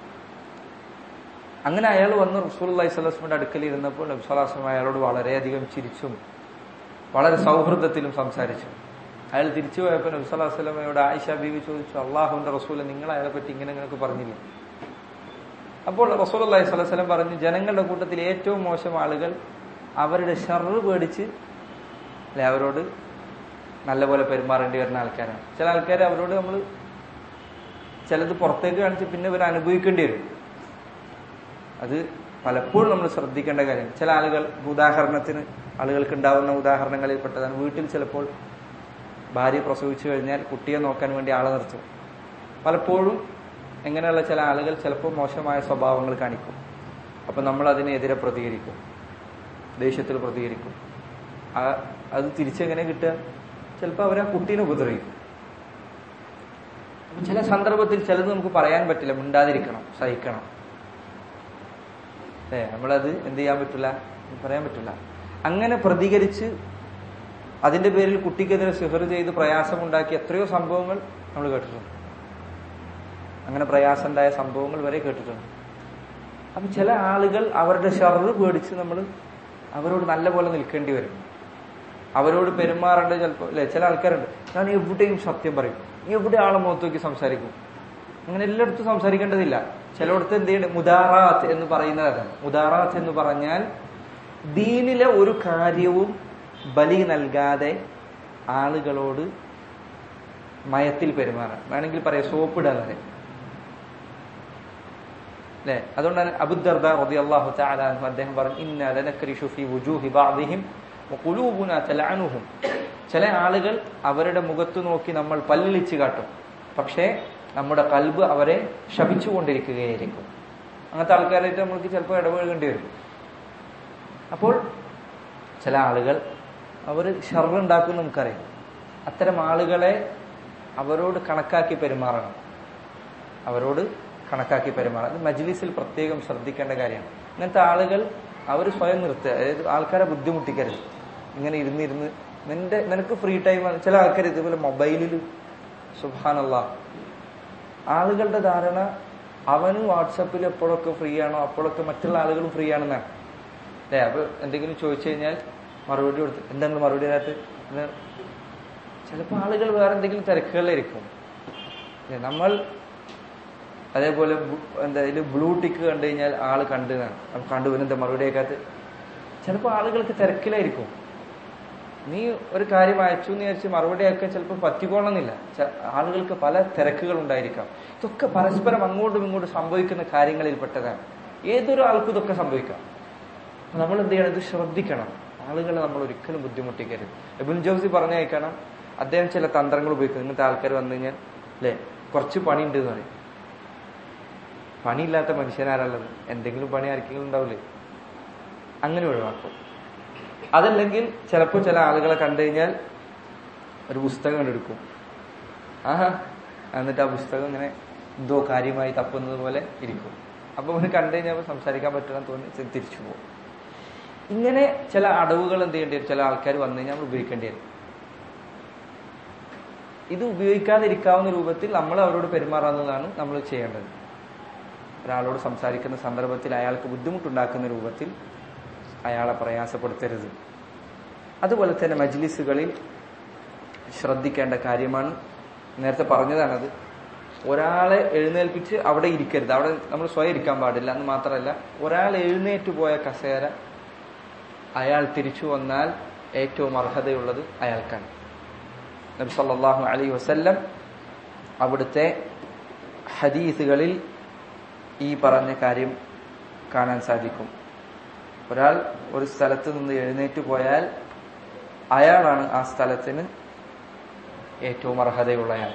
Speaker 1: അങ്ങനെ അയാൾ വന്ന് റസൂൽ അള്ളഹി സ്വലസ്മിന്റെ അടുക്കൽ ഇരുന്നപ്പോൾ നബി സ്വലാസ്ലം അയാളോട് വളരെയധികം ചിരിച്ചും വളരെ സൗഹൃദത്തിലും സംസാരിച്ചു അയാൾ തിരിച്ചു പോയപ്പോൾ നബി സ്വലാഹു വസ്ലമയോട് ആയിഷ ബീവി ചോദിച്ചു അള്ളാഹുന്റെ റസൂൽ നിങ്ങൾ അയാളെ പറ്റി ഇങ്ങനെ ഇങ്ങനെയൊക്കെ പറഞ്ഞില്ലേ അപ്പോൾ റസൂൽ അള്ളഹി സ്വലം പറഞ്ഞു ജനങ്ങളുടെ കൂട്ടത്തിൽ ഏറ്റവും മോശം ആളുകൾ അവരുടെ ഷർറ് പേടിച്ച് അല്ലെ അവരോട് നല്ലപോലെ പെരുമാറേണ്ടി വരുന്ന ആൾക്കാരാണ് ചില ആൾക്കാർ അവരോട് നമ്മൾ ചിലത് പുറത്തേക്ക് കാണിച്ച് പിന്നെ ഇവർ അനുഭവിക്കേണ്ടി വരും അത് പലപ്പോഴും നമ്മൾ ശ്രദ്ധിക്കേണ്ട കാര്യം ചില ആളുകൾ ഉദാഹരണത്തിന് ആളുകൾക്ക് ഉണ്ടാവുന്ന ഉദാഹരണങ്ങളിൽ പെട്ടതാണ് വീട്ടിൽ ചിലപ്പോൾ ഭാര്യ പ്രസവിച്ചു കഴിഞ്ഞാൽ കുട്ടിയെ നോക്കാൻ വേണ്ടി ആളെ നിർത്തും പലപ്പോഴും എങ്ങനെയുള്ള ചില ആളുകൾ ചിലപ്പോൾ മോശമായ സ്വഭാവങ്ങൾ കാണിക്കും അപ്പം നമ്മൾ അതിനെതിരെ പ്രതികരിക്കും ദേഷ്യത്തിൽ പ്രതികരിക്കും ആ അത് തിരിച്ചെങ്ങനെ കിട്ടുക ചിലപ്പോൾ അവർ ആ കുട്ടീനെ ഉപദ്രവിക്കും അപ്പം ചില സന്ദർഭത്തിൽ ചിലത് നമുക്ക് പറയാൻ പറ്റില്ല മിണ്ടാതിരിക്കണം സഹിക്കണം ഏ നമ്മളത് എന്ത് ചെയ്യാൻ പറ്റില്ല പറയാൻ പറ്റില്ല അങ്ങനെ പ്രതികരിച്ച് അതിന്റെ പേരിൽ കുട്ടിക്കെതിരെ സിഹർ ചെയ്ത് പ്രയാസമുണ്ടാക്കിയ എത്രയോ സംഭവങ്ങൾ നമ്മൾ കേട്ടിട്ടുണ്ട് അങ്ങനെ പ്രയാസം ഉണ്ടായ സംഭവങ്ങൾ വരെ കേട്ടിട്ടുണ്ട് അപ്പൊ ചില ആളുകൾ അവരുടെ ഷർറ് പേടിച്ച് നമ്മൾ അവരോട് നല്ല പോലെ നിൽക്കേണ്ടി വരും അവരോട് പെരുമാറേണ്ടത് ചിലപ്പോൾ അല്ലെ ചില ആൾക്കാരുണ്ട് ഞാൻ എവിടെയും സത്യം പറയും എവിടെ ആളെ മുഖത്ത് നോക്കി സംസാരിക്കും അങ്ങനെ എല്ലായിടത്തും സംസാരിക്കേണ്ടതില്ല ചിലയിടത്ത് എന്ത് ചെയ്യണം മുദാറാത്ത് എന്ന് പറയുന്നത് അതാണ് മുദാറാത്ത് എന്ന് പറഞ്ഞാൽ ദീനിലെ ഒരു കാര്യവും ബലി നൽകാതെ ആളുകളോട് മയത്തിൽ പെരുമാറാൻ വേണമെങ്കിൽ പറയാം സോപ്പിടാൻ വരെ അല്ലെ അതുകൊണ്ടാണ് അബുദർദ റബി അള്ളാഹു താലാഹു അദ്ദേഹം പറഞ്ഞു ഇന്ന ലനക്രിഷു ഫി വുജൂഹി ബഅദിഹിം വഖുലൂബുന തലഅനുഹും ചില ആളുകൾ അവരുടെ മുഖത്ത് നോക്കി നമ്മൾ പല്ലിളിച്ച് കാട്ടും പക്ഷേ നമ്മുടെ കൽബ് അവരെ ശപിച്ചുകൊണ്ടിരിക്കുകയായിരിക്കും അങ്ങനത്തെ ആൾക്കാരായിട്ട് നമ്മൾക്ക് ചിലപ്പോൾ ഇടപഴകേണ്ടി വരും അപ്പോൾ ചില ആളുകൾ അവർ ഷർറുണ്ടാക്കും നമുക്കറിയാം അത്തരം ആളുകളെ അവരോട് കണക്കാക്കി പെരുമാറണം അവരോട് കണക്കാക്കി പെരുമാറണം അത് മജ്ലിസിൽ പ്രത്യേകം ശ്രദ്ധിക്കേണ്ട കാര്യമാണ് ഇങ്ങനത്തെ ആളുകൾ അവർ സ്വയം നിർത്തുക അതായത് ആൾക്കാരെ ബുദ്ധിമുട്ടിക്കരുത് ഇങ്ങനെ ഇരുന്നിരുന്ന് നിന്റെ നിനക്ക് ഫ്രീ ടൈം ചില ആൾക്കാർ ഇതുപോലെ മൊബൈലിൽ സുഹാനല്ല ആളുകളുടെ ധാരണ അവന് വാട്സപ്പിൽ എപ്പോഴൊക്കെ ഫ്രീ ആണോ അപ്പോഴൊക്കെ മറ്റുള്ള ആളുകളും ഫ്രീ ആണെന്നാണ് അല്ലേ അപ്പൊ എന്തെങ്കിലും ചോദിച്ചു കഴിഞ്ഞാൽ മറുപടി കൊടുത്ത് എന്താണ് മറുപടി തരാത്ത ചിലപ്പോൾ ആളുകൾ വേറെ എന്തെങ്കിലും തിരക്കുകളിലായിരിക്കും അല്ലേ, നമ്മൾ അതേപോലെ ബു- എന്താ ഇതിൽ ബ്ലൂ ടിക്ക് കണ്ടു കഴിഞ്ഞാൽ ആള് കണ്ടു എന്നാണ് കണ്ടു എന്താ മറുപടി കേൾക്കാത്ത ചിലപ്പോൾ ആളുകൾക്ക് തിരക്കിലായിരിക്കും നീ ഒരു കാര്യം അയച്ചു എന്ന് വിചാരിച്ച് മറുപടി അയക്കാൻ ചിലപ്പോൾ പറ്റിക്കോണമെന്നില്ല ച- ആളുകൾക്ക് പല തിരക്കുകൾ ഉണ്ടായിരിക്കാം ഇതൊക്കെ പരസ്പരം അങ്ങോട്ടും ഇങ്ങോട്ടും സംഭവിക്കുന്ന കാര്യങ്ങളിൽ പെട്ടതാണ് ഏതൊരു ആൾക്കും ഇതൊക്കെ സംഭവിക്കാം അപ്പൊ നമ്മൾ എന്ത് ചെയ്യണം ഇത് ശ്രദ്ധിക്കണം ആളുകളെ നമ്മൾ ഒരിക്കലും ബുദ്ധിമുട്ടിക്കരുത് എബുൽ ജോസി പറഞ്ഞയക്കണം അദ്ദേഹം ചില തന്ത്രങ്ങൾ ഉപയോഗിക്കും ഇങ്ങനത്തെ ആൾക്കാർ വന്നു കഴിഞ്ഞാൽ അല്ലെ കുറച്ച് പണിയുണ്ട് എന്ന് പറയും പണിയില്ലാത്ത മനുഷ്യനാരുള്ളത് എന്തെങ്കിലും പണി ആർക്കെങ്കിലും ഉണ്ടാവില്ലേ അങ്ങനെ ഒഴിവാക്കും അതല്ലെങ്കിൽ ചിലപ്പോൾ ചില ആളുകളെ കണ്ടു കഴിഞ്ഞാൽ ഒരു പുസ്തകം എടുക്കും ആഹാ എന്നിട്ട് ആ പുസ്തകം ഇങ്ങനെ എന്തോ കാര്യമായി തപ്പുന്നത് പോലെ ഇരിക്കും അപ്പൊ അവന് കണ്ടു കഴിഞ്ഞാൽ സംസാരിക്കാൻ പറ്റണം തോന്നി തി- തിരിച്ചു പോകും ഇങ്ങനെ ചില അടവുകൾ എന്ത് ചെയ്യേണ്ടി വരും ചില ആൾക്കാർ വന്നു കഴിഞ്ഞാൽ നമ്മൾ ഉപയോഗിക്കേണ്ടി വരും ഇത് ഉപയോഗിക്കാതിരിക്കാവുന്ന രൂപത്തിൽ നമ്മൾ അവരോട് പെരുമാറാവുന്നതാണ് നമ്മൾ ചെയ്യേണ്ടത് ഒരാളോട് സംസാരിക്കുന്ന സന്ദർഭത്തിൽ അയാൾക്ക് ബുദ്ധിമുട്ടുണ്ടാക്കുന്ന രൂപത്തിൽ അയാളെ പ്രയാസപ്പെടുത്തരുത് അതുപോലെ തന്നെ മജ്ലിസുകളിൽ ശ്രദ്ധിക്കേണ്ട കാര്യമാണ് നേരത്തെ പറഞ്ഞതാണത് ഒരാളെ എഴുന്നേൽപ്പിച്ച് അവിടെ ഇരിക്കരുത് അവിടെ നമ്മൾ സ്വയം ഇരിക്കാൻ പാടില്ല എന്ന് മാത്രമല്ല ഒരാൾ എഴുന്നേറ്റ് പോയ കസേര അയാൾ തിരിച്ചു വന്നാൽ ഏറ്റവും അർഹതയുള്ളത് അയാൾക്കാണ് നബി സല്ലല്ലാഹു അലൈഹി വസല്ലം അവിടുത്തെ ഹദീസുകളിൽ ഈ പറഞ്ഞ കാര്യം കാണാൻ സാധിക്കും ഒരാൾ ഒരു സ്ഥലത്ത് നിന്ന് എഴുന്നേറ്റ് പോയാൽ അയാളാണ് ആ സ്ഥലത്തിന് ഏറ്റവും അർഹതയുള്ളയാൾ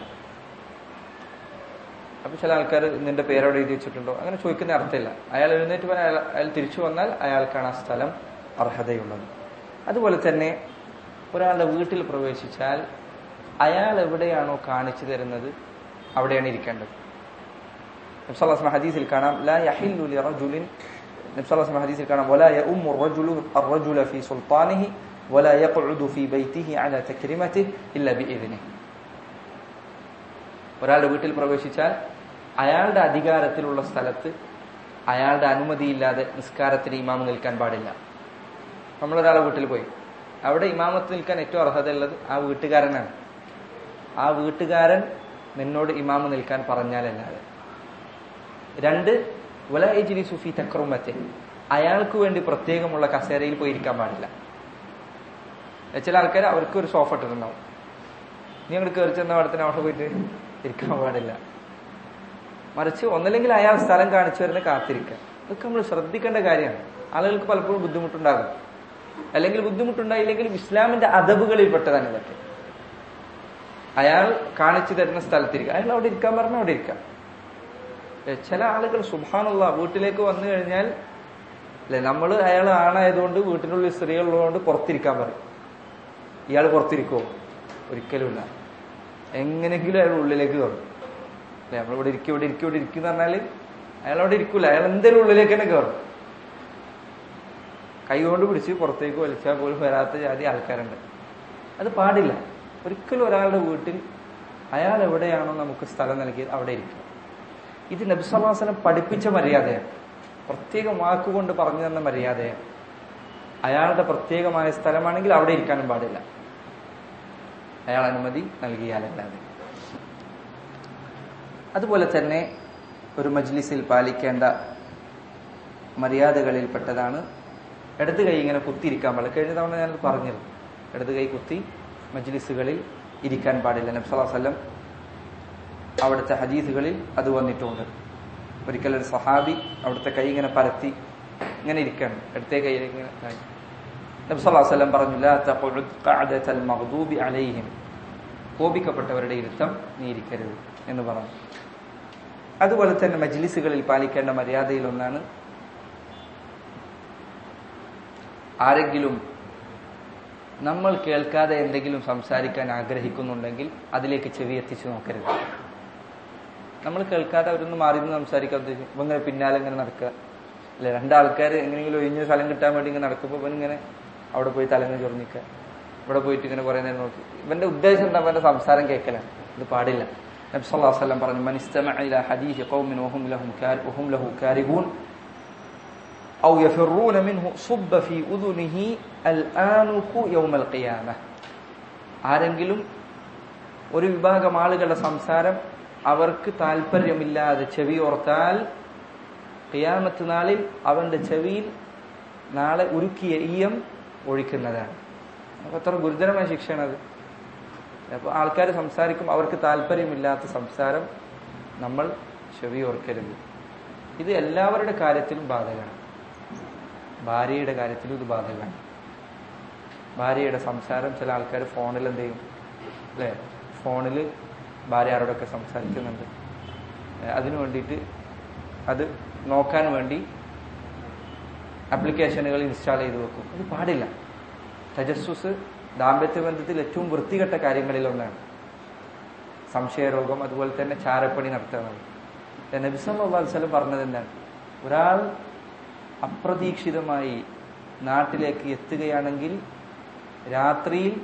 Speaker 1: അപ്പൊ ചില ആൾക്കാർ നിന്റെ പേരോട് എഴുതി വെച്ചിട്ടുണ്ടോ അങ്ങനെ ചോദിക്കുന്ന അർത്ഥമില്ല അയാൾ എഴുന്നേറ്റ് പോയാൽ അയാൾ അയാൾ തിരിച്ചു വന്നാൽ അയാൾക്കാണ് ആ സ്ഥലം അർഹതയുള്ളത് അതുപോലെ തന്നെ ഒരാളുടെ വീട്ടിൽ പ്രവേശിച്ചാൽ അയാൾ എവിടെയാണോ കാണിച്ചു തരുന്നത് അവിടെയാണ് ഇരിക്കേണ്ടത് നബ്സല്ലാസ്മ ഹദീസിൽ കാണാം ലാ യഹില്ലു ലിറജുലിൻ നബ്സല്ലാസ്മ ഹദീസിൽ കാണാം വലാ യഉമ്മു الرجل الرجل في سلطانه ولا يقعد في بيته على تكريمته إلا بإذنه ഒരാളുടെ വീട്ടിൽ പ്രവേശിച്ചാൽ അയാളുടെ അധികാരത്തിലുള്ള സ്ഥലത്ത് അയാളുടെ അനുമതിയില്ലാതെ നിസ്കാരത്തിന് ഇമാമ് നിൽക്കാൻ പാടില്ല നമ്മളൊരാളെ വീട്ടിൽ പോയി അവിടെ ഇമാമത്ത് നിൽക്കാൻ ഏറ്റവും അർഹതയുള്ളത് ആ വീട്ടുകാരനാണ് ആ വീട്ടുകാരൻ നിന്നോട് ഇമാമ് നിൽക്കാൻ പറഞ്ഞാലല്ലാതെ രണ്ട് വലജിലി സുഫി തക്രുമത്തെ അയാൾക്ക് വേണ്ടി പ്രത്യേകമുള്ള കസേരയിൽ പോയി ഇരിക്കാൻ പാടില്ല ചില ആൾക്കാർ അവർക്ക് ഒരു സോഫ ഇട്ടിട്ടുണ്ടാവും നീ അങ്ങോട്ട് കയറി ചെന്ന പാടത്തിന് അവിടെ പോയിട്ട് ഇരിക്കാൻ പാടില്ല മറിച്ച് ഒന്നല്ലെങ്കിൽ അയാൾ സ്ഥലം കാണിച്ചു വരുന്ന കാത്തിരിക്കുക ഇതൊക്കെ നമ്മൾ ശ്രദ്ധിക്കേണ്ട കാര്യമാണ് ആളുകൾക്ക് പലപ്പോഴും ബുദ്ധിമുട്ടുണ്ടാകും അല്ലെങ്കിൽ ബുദ്ധിമുട്ടുണ്ടായില്ലെങ്കിൽ ഇസ്ലാമിന്റെ അതബുകളിൽ പെട്ടതാണ് ഇതൊക്കെ അയാൾ കാണിച്ചു തരുന്ന സ്ഥലത്തിരിക്കുക അയാൾ അവിടെ ഇരിക്കാൻ പറഞ്ഞാൽ അവിടെ ഇരിക്കാം ഏ, ചില ആളുകൾ സുബാനുള്ള വീട്ടിലേക്ക് വന്നു കഴിഞ്ഞാൽ അല്ലെ നമ്മൾ അയാൾ ആണായതുകൊണ്ട് വീട്ടിനുള്ളിൽ സ്ത്രീകളുള്ളതുകൊണ്ട് പുറത്തിരിക്കാൻ പറയും ഇയാൾ പുറത്തിരിക്കുമോ ഒരിക്കലുമില്ല എങ്ങനെയെങ്കിലും അയാൾ ഉള്ളിലേക്ക് കയറും അല്ലെ നമ്മളിവിടെ ഇരിക്കും ഇവിടെ ഇരിക്കും ഇവിടെ ഇരിക്കും എന്ന് പറഞ്ഞാൽ അയാൾ അവിടെ ഇരിക്കൂല അയാൾ എന്തായാലും ഉള്ളിലേക്ക് തന്നെ കയറും കൈ കൊണ്ട് പിടിച്ച് പുറത്തേക്ക് വലിച്ചാൽ പോലും വരാത്ത ജാതി ആൾക്കാരുണ്ട് അത് പാടില്ല ഒരിക്കലും ഒരാളുടെ വീട്ടിൽ അയാൾ എവിടെയാണോ നമുക്ക് സ്ഥലം നൽകിയത് അവിടെ ഇരിക്കും ഇത് നബിസമാസനം പഠിപ്പിച്ച മര്യാദയാണ് പ്രത്യേകം വാക്കുകൊണ്ട് പറഞ്ഞു തന്ന മര്യാദയാണ് അയാളുടെ പ്രത്യേകമായ സ്ഥലമാണെങ്കിൽ അവിടെ ഇരിക്കാനും പാടില്ല അയാൾ അനുമതി നൽകിയാലല്ലാതെ അതുപോലെ തന്നെ ഒരു മജ്ലിസിൽ പാലിക്കേണ്ട മര്യാദകളിൽപ്പെട്ടതാണ് ഇടത് കൈ ഇങ്ങനെ കുത്തിയിരിക്കാൻ പാടില്ല കഴിഞ്ഞ തവണ ഞാനത് പറഞ്ഞിരുന്നു ഇടത് കൈ കുത്തി മജ്ലിസുകളിൽ ഇരിക്കാൻ പാടില്ല നബ്സലാ വല്ലം അവിടുത്തെ ഹദീസുകളിൽ അത് വന്നിട്ടുണ്ട് ഒരിക്കൽ ഒരു സഹാബി അവിടുത്തെ കൈ ഇങ്ങനെ പരത്തി ഇങ്ങനെ ഇരിക്കണം ഇടത്തെ കൈ ഇങ്ങനെ ഇതായി. നബി സല്ലല്ലാഹു അലൈഹി വസല്ലം പറഞ്ഞു ലാ തഖഉദ് ഖഅദതൽ മഗ്ദൂബി അലൈഹിം കോപിക്കപ്പെട്ടവരുടെ ഇരുത്തം നീ ഇരിക്കരുത് എന്ന് പറഞ്ഞു അതുപോലെ തന്നെ മജ്ലിസുകളിൽ പാലിക്കേണ്ട മര്യാദയിൽ ഒന്നാണ് ആരെങ്കിലും നമ്മൾ കേൾക്കാതെ എന്തെങ്കിലും സംസാരിക്കാൻ ആഗ്രഹിക്കുന്നുണ്ടെങ്കിൽ അതിലേക്ക് ചെവി എത്തിച്ചു നോക്കരുത് നമ്മൾ കേൾക്കാതെ അവരൊന്ന് മാറി നിന്ന് സംസാരിക്കാൻ ഉദ്ദേശിക്കും ഇപ്പൊ ഇങ്ങനെ പിന്നാലെ ഇങ്ങനെ നടക്കുക അല്ലെ രണ്ടാൾക്കാർ എങ്ങനെയെങ്കിലും ഒഴിഞ്ഞ സ്ഥലം കിട്ടാൻ വേണ്ടി ഇങ്ങനെ നടക്കുമ്പോൾ ഇവൻ ഇങ്ങനെ അവിടെ പോയി തലങ്ങ് ചൊറിഞ്ഞിക്കുക ഇവിടെ പോയിട്ട് ഇങ്ങനെ കുറെ നേരം നോക്കി ഇവന്റെ ഉദ്ദേശം എന്താ അവന്റെ സംസാരം കേൾക്കലാണ് ഇത് പാടില്ല നബി സല്ലല്ലാഹു അലൈഹി വസല്ലം പറഞ്ഞു മൻ ഇസ്തമഅ ഇലാ ഹദീസി ഖൗമിൻ വഹും ലഹും കാരി വഹും ലഹു കാരിഹൂൻ ഔ യഫിറൂന മിൻഹു സുബ്ബ ഫീ ഉദുനിഹി അൽ ആനുഖു യൗമൽ ഖിയാമ ആരെങ്കിലും ഒരു വിഭാഗം ആളുകളുടെ സംസാരം അവർക്ക് താല്പര്യമില്ലാതെ ചെവി ഓർത്താൽ ഖിയാമത്ത് നാളിൽ അവന്റെ ചെവിയിൽ നാളെ ഉരുക്കിയ ഈയം ഒഴിക്കുന്നതാണ് അപ്പൊ അത്ര ഗുരുതരമായ ശിക്ഷയാണ് അത് അപ്പൊ ആൾക്കാർ സംസാരിക്കും അവർക്ക് താല്പര്യമില്ലാത്ത സംസാരം നമ്മൾ ചെവി ഓർക്കരുത് ഇത് എല്ലാവരുടെ കാര്യത്തിലും ബാധകമാണ് ഭാര്യയുടെ കാര്യത്തിലും ഇത് ബാധകമാണ് ഭാര്യയുടെ സംസാരം ചില ആൾക്കാർ ഫോണിൽ എന്ത് ചെയ്യും അല്ലേ ഫോണിൽ ഭാര്യ ആരോടൊക്കെ സംസാരിക്കുന്നുണ്ട് ഏ, അതിനു വേണ്ടിയിട്ട് അത് നോക്കാൻ വേണ്ടി ആപ്ലിക്കേഷനുകൾ ഇൻസ്റ്റാൾ ചെയ്ത് വെക്കും അത് പാടില്ല തജസ്സുസ് ദാമ്പത്യ ബന്ധത്തിൽ ഏറ്റവും വൃത്തികെട്ട കാര്യങ്ങളിൽ ഒന്നാണ് സംശയരോഗം അതുപോലെ തന്നെ ചാരപ്പണി നടത്തുന്നത് നബിസല്ലാസ്ലം പറഞ്ഞത് എന്താണ് ഒരാൾ അപ്രതീക്ഷിതമായി നാട്ടിലേക്ക് എത്തുകയാണെങ്കിൽ രാത്രിയിൽ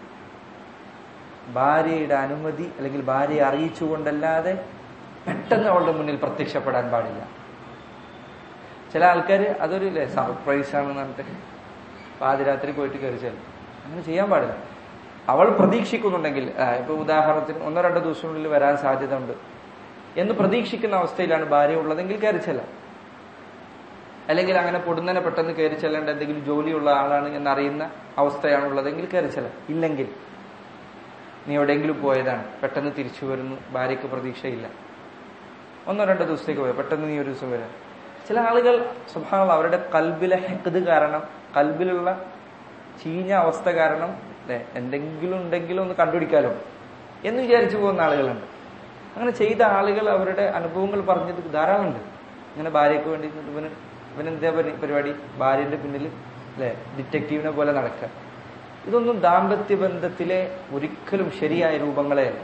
Speaker 1: ഭാര്യയുടെ അനുമതി അല്ലെങ്കിൽ ഭാര്യയെ അറിയിച്ചുകൊണ്ടല്ലാതെ പെട്ടെന്ന് അവളുടെ മുന്നിൽ പ്രത്യക്ഷപ്പെടാൻ പാടില്ല ചില ആൾക്കാർ അതൊരു സർപ്രൈസ് ആണെന്ന് പറഞ്ഞിട്ട് പാതിരാത്രി പോയിട്ട് കയറി ചെല്ലും അങ്ങനെ ചെയ്യാൻ പാടില്ല അവൾ പ്രതീക്ഷിക്കുന്നുണ്ടെങ്കിൽ ആ, ഇപ്പൊ ഉദാഹരണത്തിന് ഒന്നോ രണ്ടോ ദിവസത്തിനുള്ളിൽ വരാൻ സാധ്യത ഉണ്ട് എന്ന് പ്രതീക്ഷിക്കുന്ന അവസ്ഥയിലാണ് ഭാര്യ ഉള്ളതെങ്കിൽ കയറി ചെല്ലാം അല്ലെങ്കിൽ അങ്ങനെ പൊടുന്നനെ പെട്ടെന്ന് കയറി ചെല്ലേണ്ട എന്തെങ്കിലും ജോലിയുള്ള ആളാണ് എന്നറിയുന്ന അവസ്ഥയാണ് ഉള്ളതെങ്കിൽ കയറി ചെല്ലാം ഇല്ലെങ്കിൽ നീ എവിടെയെങ്കിലും പോയതാണ് പെട്ടെന്ന് തിരിച്ചു വരുന്നു ഭാര്യയ്ക്ക് പ്രതീക്ഷയില്ല ഒന്നോ രണ്ടോ ദിവസത്തേക്ക് പോയി പെട്ടെന്ന് നീ ഒരു ദിവസം വരാം ചില ആളുകൾ സ്വഭാവം അവരുടെ കൽബിലെ ഹെക്കത് കാരണം കൽബിലുള്ള ചീഞ്ഞ അവസ്ഥ കാരണം അല്ലെ എന്തെങ്കിലും ഉണ്ടെങ്കിലും ഒന്ന് കണ്ടുപിടിക്കാലോ എന്ന് വിചാരിച്ചു പോകുന്ന ആളുകളുണ്ട് അങ്ങനെ ചെയ്ത ആളുകൾ അവരുടെ അനുഭവങ്ങൾ പറഞ്ഞത് ധാരാളമുണ്ട് ഇങ്ങനെ ഭാര്യയ്ക്ക് വേണ്ടി ഇവന് ഇവനെന്താ പരി- പരിപാടി ഭാര്യന്റെ പിന്നിൽ അല്ലെ ഡിറ്റക്റ്റീവിനെ പോലെ നടക്കുക ഇതൊന്നും ദാമ്പത്യ ബന്ധത്തിലെ ഒരിക്കലും ശരിയായ രൂപങ്ങളെയല്ല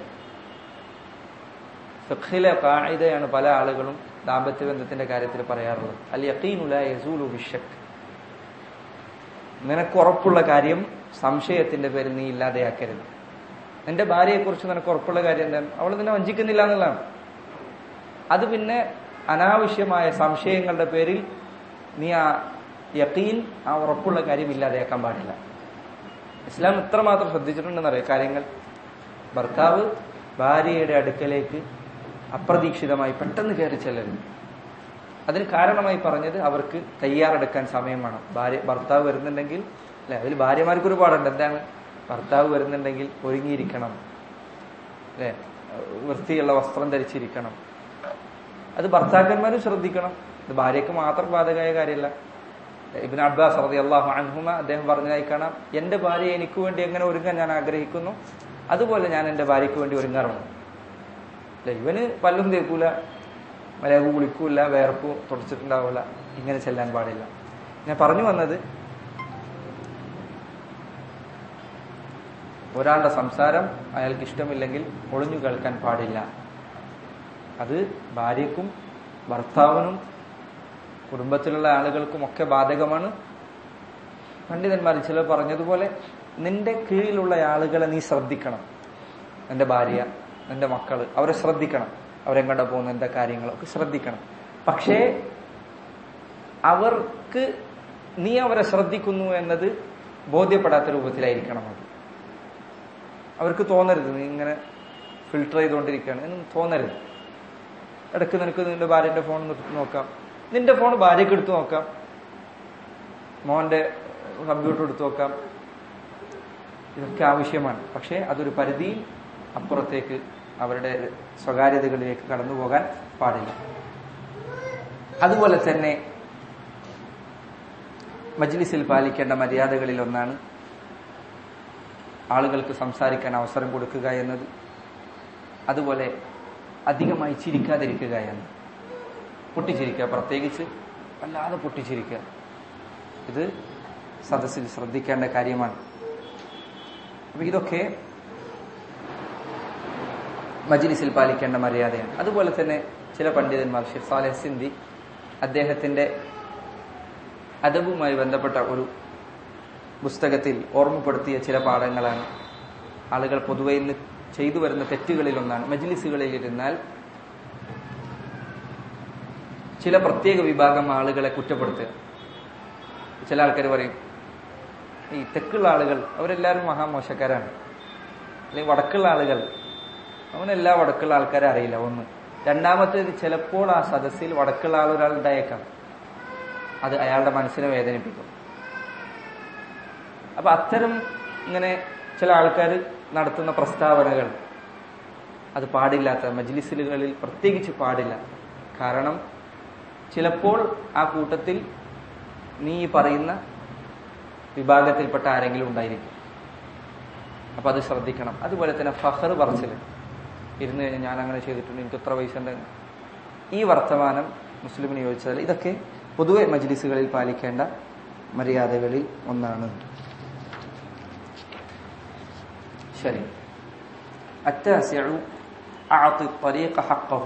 Speaker 1: ഫിഖിലെ കായികയാണ് പല ആളുകളും ദാമ്പത്യ ബന്ധത്തിന്റെ കാര്യത്തിൽ പറയാറുള്ളത് അൽ യഖീനുല യസൂലു ബിഷക് നിനക്ക് ഉറപ്പുള്ള കാര്യം സംശയത്തിന്റെ പേരിൽ നീ ഇല്ലാതെയാക്കരുത് നിന്റെ ഭാര്യയെക്കുറിച്ച് നിനക്ക് ഉറപ്പുള്ള കാര്യം എന്താണ് അവൾ നിന്നെ വഞ്ചിക്കുന്നില്ല എന്നുള്ളതാണ് അത് പിന്നെ അനാവശ്യമായ സംശയങ്ങളുടെ പേരിൽ നീ ആ യക്കീൻ ആ ഉറപ്പുള്ള കാര്യം ഇല്ലാതെയാക്കാൻ പാടില്ല ഇസ്ലാം ഇത്രമാത്രം ശ്രദ്ധിച്ചിട്ടുണ്ടെന്നറിയാം കാര്യങ്ങൾ ഭർത്താവ് ഭാര്യയുടെ അടുക്കലേക്ക് അപ്രതീക്ഷിതമായി പെട്ടെന്ന് കയറി ചെല്ലരുത് അതിന് കാരണമായി പറഞ്ഞത് അവർക്ക് തയ്യാറെടുക്കാൻ സമയം വേണം ഭാര്യ ഭർത്താവ് വരുന്നുണ്ടെങ്കിൽ അല്ലെ അതിൽ ഭാര്യമാർക്ക് ഒരുപാടുണ്ട് എന്താണ് ഭർത്താവ് വരുന്നുണ്ടെങ്കിൽ ഒരുങ്ങിയിരിക്കണം അല്ലെ വൃത്തിയുള്ള വസ്ത്രം ധരിച്ചിരിക്കണം അത് ഭർത്താക്കന്മാരും ശ്രദ്ധിക്കണം ഇത് ഭാര്യയ്ക്ക് മാത്രം ബാധകമായ കാര്യമല്ല ഇബിൻ അബ്ബാസ് റതി അള്ളാഹു അൻഹുമ അദ്ദേഹം പറഞ്ഞതായി കാണാം എന്റെ ഭാര്യ എനിക്ക് വേണ്ടി എങ്ങനെ ഒരുങ്ങാൻ ഞാൻ ആഗ്രഹിക്കുന്നു അതുപോലെ ഞാൻ എന്റെ ഭാര്യയ്ക്ക് വേണ്ടി ഒരുങ്ങാറുണ്ട് അല്ലെ ഇവന് പല്ലും തേക്കൂല മലയാളം കുളിക്കൂല വേർപ്പും തുടച്ചിട്ടുണ്ടാവില്ല ഇങ്ങനെ ചെല്ലാൻ പാടില്ല ഞാൻ പറഞ്ഞു വന്നത് ഒരാളുടെ സംസാരം അയാൾക്ക് ഇഷ്ടമില്ലെങ്കിൽ ഒളിഞ്ഞു കേൾക്കാൻ പാടില്ല അത് ഭാര്യക്കും ഭർത്താവിനും കുടുംബത്തിലുള്ള ആളുകൾക്കും ഒക്കെ ബാധകമാണ് പണ്ഡിതന്മാർ ചിലർ പറഞ്ഞതുപോലെ നിന്റെ കീഴിലുള്ള ആളുകളെ നീ ശ്രദ്ധിക്കണം നിന്റെ ഭാര്യ നിന്റെ മക്കള് അവരെ ശ്രദ്ധിക്കണം അവരെങ്ങോട്ട് പോകുന്ന എന്താ കാര്യങ്ങളൊക്കെ ശ്രദ്ധിക്കണം പക്ഷേ അവർക്ക് നീ അവരെ ശ്രദ്ധിക്കുന്നു എന്നത് ബോധ്യപ്പെടാത്ത രൂപത്തിലായിരിക്കണം അത് അവർക്ക് തോന്നരുത് നീ ഇങ്ങനെ ഫിൽട്ടർ ചെയ്തുകൊണ്ടിരിക്കുകയാണ് എന്ന് തോന്നരുത് ഇടയ്ക്ക് നിനക്ക് നിന്റെ ഭാര്യന്റെ ഫോൺ നോക്കാം നിന്റെ ഫോൺ ഭാര്യയ്ക്ക് എടുത്തു നോക്കാം മോന്റെ കമ്പ്യൂട്ടർ എടുത്തു നോക്കാം ഇതൊക്കെ ആവശ്യമാണ് പക്ഷേ അതൊരു പരിധിയിൽ അപ്പുറത്തേക്ക് അവരുടെ സ്വകാര്യതകളിലേക്ക് കടന്നു പോകാൻ പാടില്ല അതുപോലെ തന്നെ മജ്ലിസിൽ പാലിക്കേണ്ട മര്യാദകളിൽ ഒന്നാണ് ആളുകൾക്ക് സംസാരിക്കാൻ അവസരം കൊടുക്കുക എന്നത് അതുപോലെ അധികമായി ചിരിക്കാതിരിക്കുക എന്ന് പൊട്ടിച്ചിരിക്കുക പ്രത്യേകിച്ച് വല്ലാതെ പൊട്ടിച്ചിരിക്കുക ഇത് സദസ്സിൽ ശ്രദ്ധിക്കേണ്ട കാര്യമാണ് അപ്പൊ ഇതൊക്കെ മജ്ലിസിൽ പാലിക്കേണ്ട മര്യാദയാണ് അതുപോലെ തന്നെ ചില പണ്ഡിതന്മാർ ഷിഫാലെ സിന്ധി അദ്ദേഹത്തിന്റെ അദബുമായി ബന്ധപ്പെട്ട ഒരു പുസ്തകത്തിൽ ഓർമ്മപ്പെടുത്തിയ ചില പാഠങ്ങളാണ് ആളുകൾ പൊതുവെ ഇന്ന് ചെയ്തു വരുന്ന തെറ്റുകളിൽ ഒന്നാണ് മജ്ലിസുകളിൽ ഇരുന്നാൽ ചില പ്രത്യേക വിഭാഗം ആളുകളെ കുറ്റപ്പെടുത്തുക ചില ആൾക്കാർ പറയും ഈ തെക്കുള്ള ആളുകൾ അവരെല്ലാവരും മഹാമോശക്കാരാണ് അല്ലെങ്കിൽ വടക്കുള്ള ആളുകൾ അവനെല്ലാ വടക്കുള്ള ആൾക്കാരെ അറിയില്ല ഒന്ന് രണ്ടാമത്തേത് ചിലപ്പോൾ ആ സദസ്സിൽ വടക്കുള്ള ആൾ ഒരാൾ ഉണ്ടായേക്കാം അത് അയാളുടെ മനസ്സിനെ വേദനിപ്പിക്കും അപ്പൊ അത്തരം ഇങ്ങനെ ചില ആൾക്കാർ നടത്തുന്ന പ്രസ്താവനകൾ അത് പാടില്ലാത്ത മജ്ലിസിലുകളിൽ പ്രത്യേകിച്ച് പാടില്ല കാരണം ചിലപ്പോൾ ആ കൂട്ടത്തിൽ നീ ഈ പറയുന്ന വിഭാഗത്തിൽപ്പെട്ട ആരെങ്കിലും ഉണ്ടായിരിക്കും അപ്പൊ അത് ശ്രദ്ധിക്കണം അതുപോലെ തന്നെ ഫഹർ പറച്ചിൽ ഇരുന്ന് കഴിഞ്ഞാൽ ഞാൻ അങ്ങനെ ചെയ്തിട്ടുണ്ട് എനിക്ക് എത്ര പൈസ ഉണ്ട് ഈ വർത്തമാനം മുസ്ലിമിന് ചോദിച്ചാൽ ഇതൊക്കെ പൊതുവെ മജ്ലിസുകളിൽ പാലിക്കേണ്ട മര്യാദകളിൽ ഒന്നാണ് ശരി التاسع أعط الطريق حقه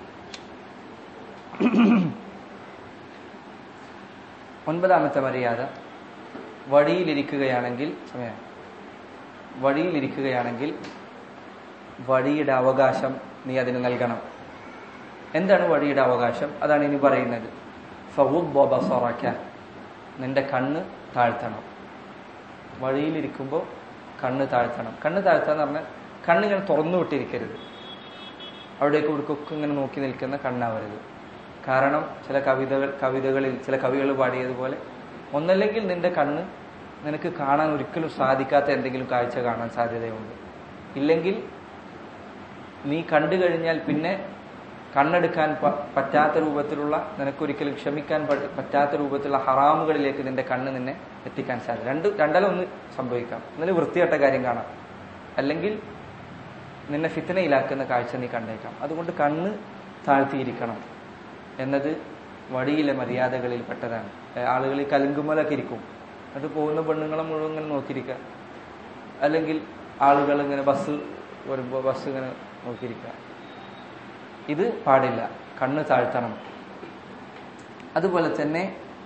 Speaker 1: ഒൻപതാമത്തെ മര്യാദ വഴിയിലിരിക്കുകയാണെങ്കിൽ സമയം വഴിയിലിരിക്കുകയാണെങ്കിൽ വഴിയുടെ അവകാശം നീ അതിന് നൽകണം എന്താണ് വഴിയുടെ അവകാശം അതാണ് ഇനി പറയുന്നത് ഫവുബറക്ക നിന്റെ കണ്ണ് താഴ്ത്തണം വഴിയിലിരിക്കുമ്പോൾ കണ്ണ് താഴ്ത്തണം കണ്ണ് താഴ്ത്താന്ന് പറഞ്ഞാൽ കണ്ണിങ്ങനെ തുറന്നു വിട്ടിരിക്കരുത് അവിടേക്ക് ഇവിടേക്കൊക്കെ ഇങ്ങനെ നോക്കി നിൽക്കുന്ന കണ്ണാവരുത് കാരണം ചില കവിതകൾ കവിതകളിൽ ചില കവികൾ പാടിയതുപോലെ ഒന്നല്ലെങ്കിൽ നിന്റെ കണ്ണ് നിനക്ക് കാണാൻ ഒരിക്കലും സാധിക്കാത്ത എന്തെങ്കിലും കാഴ്ച കാണാൻ സാധ്യതയുണ്ട് ഇല്ലെങ്കിൽ നീ കണ്ടു കഴിഞ്ഞാൽ പിന്നെ കണ്ണെടുക്കാൻ പറ്റാത്ത രൂപത്തിലുള്ള നിനക്കൊരിക്കലും ക്ഷമിക്കാൻ പറ്റാത്ത രൂപത്തിലുള്ള ഹറാമുകളിലേക്ക് നിന്റെ കണ്ണ് നിന്നെ എത്തിക്കാൻ സാധിക്കും രണ്ട് രണ്ടല്ല ഒന്ന് സംഭവിക്കാം എന്നാലും വൃത്തികെട്ട കാര്യം കാണാം അല്ലെങ്കിൽ നിന്നെ ഫിത്തനയിലാക്കുന്ന കാഴ്ച നീ കണ്ടേക്കാം അതുകൊണ്ട് കണ്ണ് താഴ്ത്തിയിരിക്കണം എന്നത് വഴിയിലെ മര്യാദകളിൽ പെട്ടതാണ് ആളുകൾ ഈ കലുങ്കുമലൊക്കെ ഇരിക്കും അത് പോകുന്ന പെണ്ണുങ്ങളെ മുഴുവൻ ഇങ്ങനെ നോക്കിയിരിക്കുക അല്ലെങ്കിൽ ആളുകൾ ഇങ്ങനെ ബസ് വരുമ്പോൾ ബസ് ഇങ്ങനെ നോക്കിയിരിക്കുക ഇത് പാടില്ല കണ്ണ് താഴ്ത്തണം അതുപോലെ തന്നെ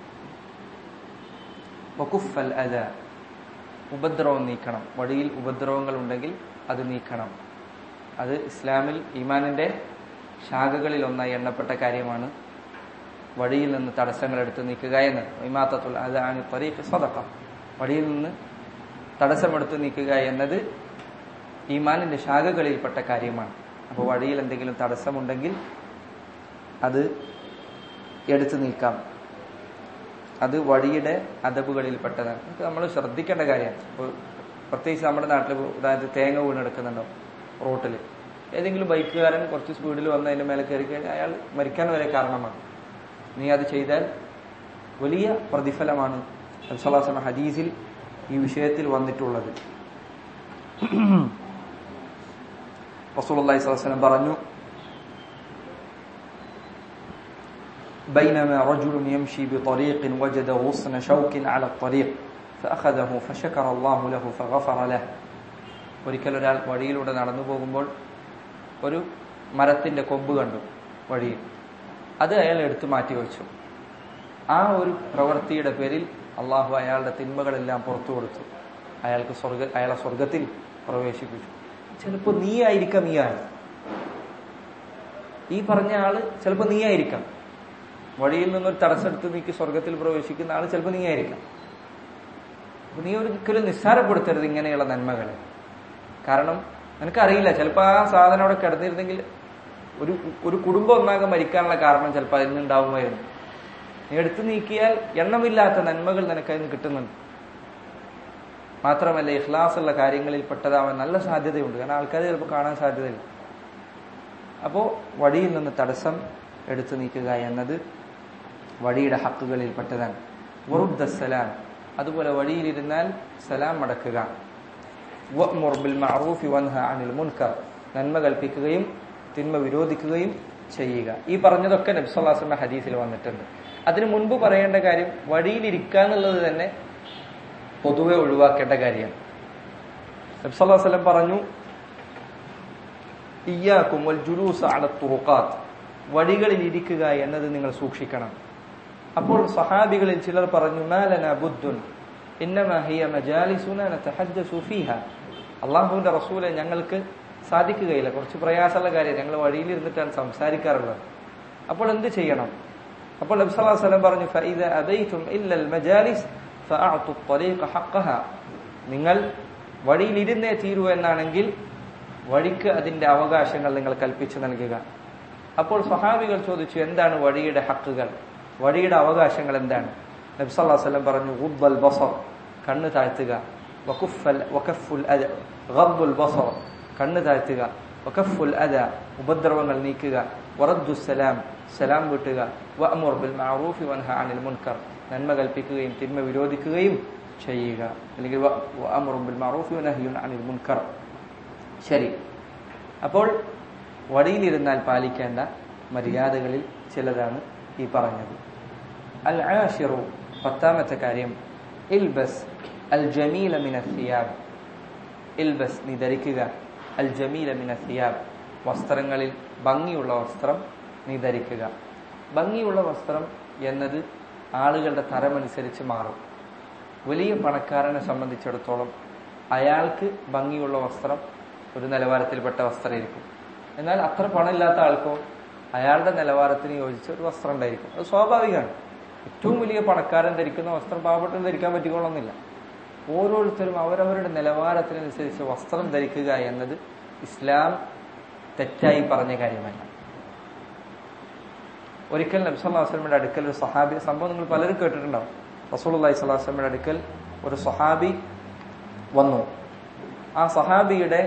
Speaker 1: വകുഫൽ അത ഉപദ്രവം നീക്കണം വഴിയിൽ ഉപദ്രവങ്ങൾ ഉണ്ടെങ്കിൽ അത് നീക്കണം അത് ഇസ്ലാമിൽ ഈമാനിന്റെ ശാഖകളിൽ ഒന്നായി എണ്ണപ്പെട്ട കാര്യമാണ് വഴിയിൽ നിന്ന് തടസ്സങ്ങൾ എടുത്ത് നീക്കുക എന്ന് ഇമാത്തത്തുൽ അതാണ് തരീഖ് സ്വതക്ക വഴിയിൽ നിന്ന് തടസ്സമെടുത്ത് നീക്കുക എന്നത് ഈമാനിന്റെ ശാഖകളിൽപ്പെട്ട കാര്യമാണ് അപ്പോൾ വഴിയിൽ എന്തെങ്കിലും തടസ്സമുണ്ടെങ്കിൽ അത് എടുത്തു നീക്കാം അത് വഴിയുടെ അതബുകളിൽപ്പെട്ടതാണ് ഇത് നമ്മൾ ശ്രദ്ധിക്കേണ്ട കാര്യമാണ് ഇപ്പോൾ പ്രത്യേകിച്ച് നമ്മുടെ നാട്ടിൽ അതായത് തേങ്ങ വീണെടുക്കുന്നുണ്ടോ റോട്ടിൽ ഏതെങ്കിലും ബൈക്കുകാരൻ കുറച്ച് സ്പീഡിൽ വന്ന് അതിന്റെ മേലെ കയറി കഴിഞ്ഞാൽ അയാൾ മരിക്കാൻ വരെ കാരണമാണ് നീ അത് ചെയ്താൽ വലിയ പ്രതിഫലമാണ് അബ്സലാസന ഹദീസിൽ ഈ വിഷയത്തിൽ വന്നിട്ടുള്ളത് റസൂലുള്ളാഹി സ്വല്ലല്ലാഹു അലൈഹി വസല്ലം പറഞ്ഞു بينما رجل يمشي بطريق وجد غصن شوك على الطريق فأخذه فشكر الله له فغفر له ഒരിക്കൽ ഒരാൾ വഴിയിലൂടെ നടന്നു പോകുമ്പോൾ ഒരു മരത്തിന്റെ കൊമ്പ് കണ്ടു വഴിയിൽ അത് അയാൾ എടുത്തു മാറ്റി വെച്ചു ആ ഒരു പ്രവൃത്തിയുടെ പേരിൽ അള്ളാഹു അയാളുടെ തിന്മകളെല്ലാം പുറത്തു കൊടുത്തു അയാൾക്ക് സ്വർഗ അയാളെ സ്വർഗത്തിൽ പ്രവേശിപ്പിച്ചു ചിലപ്പോൾ നീ ആയിരിക്കാം ഈ ആൾ ഈ പറഞ്ഞ ആള് ചിലപ്പോൾ നീ ആയിരിക്കാം വഴിയിൽ നിന്നൊരു തടസ്സെടുത്ത് നീക്കി സ്വർഗത്തിൽ പ്രവേശിക്കുന്ന ആൾ ചിലപ്പോൾ നീ ആയിരിക്കാം അപ്പൊ നീ ഒരിക്കലും നിസ്സാരപ്പെടുത്തരുത് ഇങ്ങനെയുള്ള നന്മകളെ കാരണം നിനക്കറിയില്ല ചിലപ്പോൾ ആ സാധനം അവിടെ കിടന്നിരുന്നെങ്കിൽ ഒരു ഒരു കുടുംബം ഒന്നാകെ മരിക്കാനുള്ള കാരണം ചിലപ്പോൾ അതിൽ നിന്നുണ്ടാവുമായിരുന്നു നീ എടുത്തു നീക്കിയാൽ എണ്ണമില്ലാത്ത നന്മകൾ നിനക്ക് അതിന് കിട്ടുന്നുണ്ട് മാത്രമല്ല ഇഖ്ലാസുള്ള കാര്യങ്ങളിൽ പെട്ടതാവാൻ നല്ല സാധ്യതയുണ്ട് കാരണം ആൾക്കാർ ചിലപ്പോൾ കാണാൻ സാധ്യതയില്ല അപ്പോൾ വഴിയിൽ നിന്ന് തടസ്സം എടുത്തു നീക്കുക എന്നത് വഴിയുടെ ഹക്കുകളിൽ പെട്ടതാണ് വറുദ്ദ സലാം അതുപോലെ വഴിയിലിരുന്നാൽ സലാം മടക്കുക വഅ്മുർ ബിൽ മഅറൂഫി വൻഹ അനിൽ മുൻകർ നന്മ കൽപ്പിക്കുകയും തിന്മ വിരോധിക്കുകയും ചെയ്യുക ഈ പറഞ്ഞതൊക്കെ നബ്സല്ലാസിന്റെ ഹദീസിൽ വന്നിട്ടുണ്ട് അതിനു മുൻപ് പറയേണ്ട കാര്യം വഴിയിലിരിക്കുക എന്നുള്ളത് തന്നെ പൊതുവെ ഒഴിവാക്കേണ്ട കാര്യമാണ് നബ്സല്ലാ വല്ലം പറഞ്ഞു ഇയ്യാക്കും വൽ ജുലൂസ അല തുറുക്കാത്ത് വഴികളിൽ ഇരിക്കുക എന്നത് നിങ്ങൾ സൂക്ഷിക്കണം അപ്പോൾ സഹാബികളിൽ ചിലർ പറഞ്ഞു മാലന ബുദ്ധുൻ ഇന്നമാ ഹിയ മജാലിസുന നതഹദ്ദസു ഫീഹ അള്ളാഹുവിന്റെ റസൂലെ ഞങ്ങൾക്ക് സാധിക്കുകയില്ല കുറച്ച് പ്രയാസമുള്ള കാര്യം ഞങ്ങൾ വഴിയിൽ ഇരുന്നിട്ടാണ് സംസാരിക്കാറുള്ളത് അപ്പോൾ എന്ത് ചെയ്യണം അപ്പോൾ നബി സല്ലല്ലാഹു അലൈഹി വസല്ലം പറഞ്ഞു ഫഇദ അബൈതും ഇല്ലൽ മജാലിസ് ഫഅഅതു الطريق حقها നിങ്ങൾ വഴിയിൽ ഇരുന്നേ തീരൂ എന്നാണെങ്കിൽ വഴിക്ക് അതിന്റെ അവകാശങ്ങൾ നിങ്ങൾ കൽപ്പിച്ചു നൽകുക അപ്പോൾ സ്വഹാബികൾ ചോദിച്ചു എന്താണ് വഴിയുടെ ഹക്കുകൾ വഴിയുടെ അവകാശങ്ങൾ എന്താണ് നബി സല്ലല്ലാഹു അലൈഹി വസല്ലം പറഞ്ഞു ഗുബ്ബൽ ബസർ കണ്ണ് താഴ്ത്തുക വകുഫൽ വകഫുൽ അദ ഗബ്ബുൽ ബസർ കണ്ണ് താഴ്ത്തുക വകഫുൽ അദ ഉപദ്രവങ്ങൾ നീക്കുക വറദ്ദു സലാം സലാം വീട്ടുക വഅമുർ ബിൽ മഅറൂഫി വൻഹ അനിൽ മുൻകർ നന്മ കൽപ്പിക്കുകയും തിന്മ വിരോധിക്കുകയും ചെയ്യുക അല്ലെങ്കിൽ വഅമുർ ബിൽ മഅറൂഫി വനഹ്യുൻ അനിൽ മുൻകർ ശരി അപ്പോൾ വടിയിലിരുന്നാൽ പാലിക്കേണ്ട മര്യാദകളിൽ ചിലതാണ് ഈ പറഞ്ഞത് അൽ ആഷിറു പത്താമത്തെ കാര്യം ഇൽബസ് അൽ ജമീല മിന സിയാബ് ഇൽബസ് നീ ധരിക്കുക അൽ ജമീല മിന സിയാബ് വസ്ത്രങ്ങളിൽ ഭംഗിയുള്ള വസ്ത്രം നീ ധരിക്കുക ഭംഗിയുള്ള വസ്ത്രം എന്നത് ആളുകളുടെ തരമനുസരിച്ച് മാറും വലിയ പണക്കാരനെ സംബന്ധിച്ചിടത്തോളം അയാൾക്ക് ഭംഗിയുള്ള വസ്ത്രം ഒരു നിലവാരത്തിൽപ്പെട്ട വസ്ത്രമായിരിക്കും എന്നാൽ അത്ര പണമില്ലാത്ത ആൾക്കോ അയാളുടെ നിലവാരത്തിന് യോജിച്ച ഒരു വസ്ത്രം ഉണ്ടായിരിക്കും അത് സ്വാഭാവികമാണ് ഏറ്റവും വലിയ പണക്കാരൻ ധരിക്കുന്ന വസ്ത്രം പാവപ്പെട്ടവൻ ധരിക്കാൻ പറ്റിക്കൊള്ളുന്നില്ല ഓരോരുത്തരും അവരവരുടെ നിലവാരത്തിനനുസരിച്ച് വസ്ത്രം ധരിക്കുക എന്നത് ഇസ്ലാം തെറ്റായി പറഞ്ഞ കാര്യമല്ല ഒരിക്കൽ നബ്സല്ലാസ്ലമിയുടെ അടുക്കൽ ഒരു സഹാബി സംഭവം നിങ്ങൾ പലരും കേട്ടിട്ടുണ്ടാവും റസൂൽ അള്ളഹി സ്വലാസ്ലമിയുടെ അടുക്കൽ ഒരു സഹാബി വന്നു ആ സഹാബിയുടെ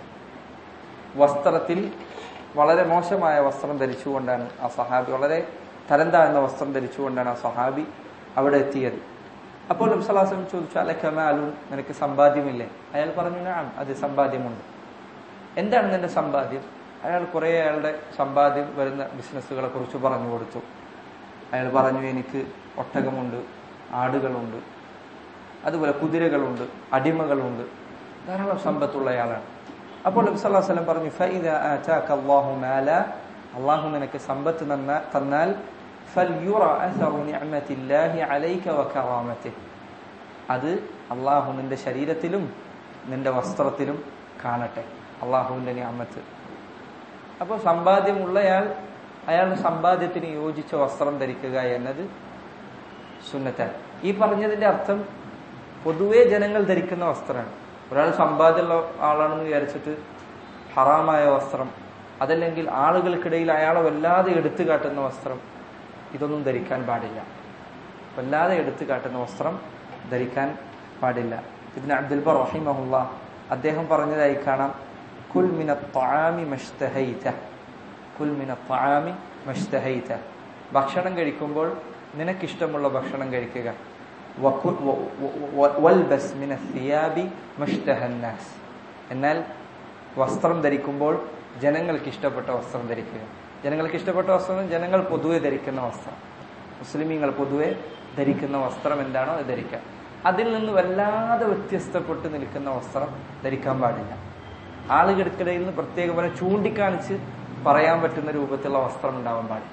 Speaker 1: വസ്ത്രത്തിൽ വളരെ മോശമായ വസ്ത്രം ധരിച്ചുകൊണ്ടാണ് ആ സഹാബി വളരെ തരം താഴ്ന്ന വസ്ത്രം ധരിച്ചുകൊണ്ടാണ് ആ സഹാബി അവിടെ എത്തിയത് അപ്പോൾ നബ്സലാസ്ലം ചോദിച്ചു അലക്കമാലു നിനക്ക് സമ്പാദ്യമില്ലേ അയാൾ പറഞ്ഞു ഞാൻ അത് സമ്പാദ്യമുണ്ട് എന്താണ് നിന്റെ സമ്പാദ്യം അയാൾ കുറെ അയാളുടെ സമ്പാദ്യം വരുന്ന ബിസിനസ്സുകളെ കുറിച്ച് പറഞ്ഞു കൊടുത്തു അയാൾ പറഞ്ഞു എനിക്ക് ഒട്ടകമുണ്ട് ആടുകളുണ്ട് അതുപോലെ കുതിരകളുണ്ട് അടിമകളുണ്ട് ധാരാളം സമ്പത്തുള്ള അയാളാണ് അപ്പോൾ നബി സല്ലല്ലാഹു അലൈഹി വസല്ലം പറഞ്ഞു ഫൈദ ആതാക അല്ലാഹു മാല അല്ലാഹു നിനക്ക് സമ്പത്ത് നന്ന- തന്നാൽ ഫൽയുറ അസറു നിഅമത്തില്ലാഹി അലൈക വകറാമതിഹി അത് അള്ളാഹു നിന്റെ ശരീരത്തിലും നിന്റെ വസ്ത്രത്തിലും കാണട്ടെ അള്ളാഹുവിന്റെ നിഅമത്ത് അപ്പോൾ സമ്പാദ്യമുള്ളയാൾ അയാളുടെ സമ്പാദ്യത്തിന് യോജിച്ച വസ്ത്രം ധരിക്കുക എന്നത് സുന്നത്താണ് ഈ പറഞ്ഞതിന്റെ അർത്ഥം പൊതുവെ ജനങ്ങൾ ധരിക്കുന്ന വസ്ത്രമാണ് ഒരാൾ സമ്പാദ്യമുള്ള ആളാണെന്ന് വിചാരിച്ചിട്ട് ഹറാമായ വസ്ത്രം അതല്ലെങ്കിൽ ആളുകൾക്കിടയിൽ അയാളെ വല്ലാതെ എടുത്തു കാട്ടുന്ന വസ്ത്രം ഇതൊന്നും ധരിക്കാൻ പാടില്ല വല്ലാതെ എടുത്തു കാട്ടുന്ന വസ്ത്രം ധരിക്കാൻ പാടില്ല ഇതിന് അബ്ദുൽ ബർ റഹിമഹുല്ല അദ്ദേഹം പറഞ്ഞതായി കാണാം കുൽ മിന ത്വാമി മഷ്തഹൈത കുൽ മിന ത്വാമി മഷ്തഹൈത ഭക്ഷണം കഴിക്കുമ്പോൾ നിനക്കിഷ്ടമുള്ള ഭക്ഷണം കഴിക്കുക വകു- വ- വ- വ- വൽബസ് മിന സിയാബി മഷ്തഹന്നാസ് എന്നാൽ വസ്ത്രം ധരിക്കുമ്പോൾ ജനങ്ങൾക്ക് ഇഷ്ടപ്പെട്ട വസ്ത്രം ധരിക്കുക ജനങ്ങൾക്ക് ഇഷ്ടപ്പെട്ട വസ്ത്രം ജനങ്ങൾ പൊതുവെ ധരിക്കുന്ന വസ്ത്രം മുസ്ലിമീങ്ങൾ പൊതുവെ ധരിക്കുന്ന വസ്ത്രം എന്താണോ അത് ധരിക്കാം അതിൽ നിന്ന് വല്ലാതെ വ്യത്യസ്തപ്പെട്ട് നിൽക്കുന്ന വസ്ത്രം ധരിക്കാൻ പാടില്ല ആളുകൾക്കിടയിൽ നിന്ന് പ്രത്യേക പോലെ ചൂണ്ടിക്കാണിച്ച് പറയാൻ പറ്റുന്ന രൂപത്തിലുള്ള വസ്ത്രം ഉണ്ടാവാൻ പാടില്ല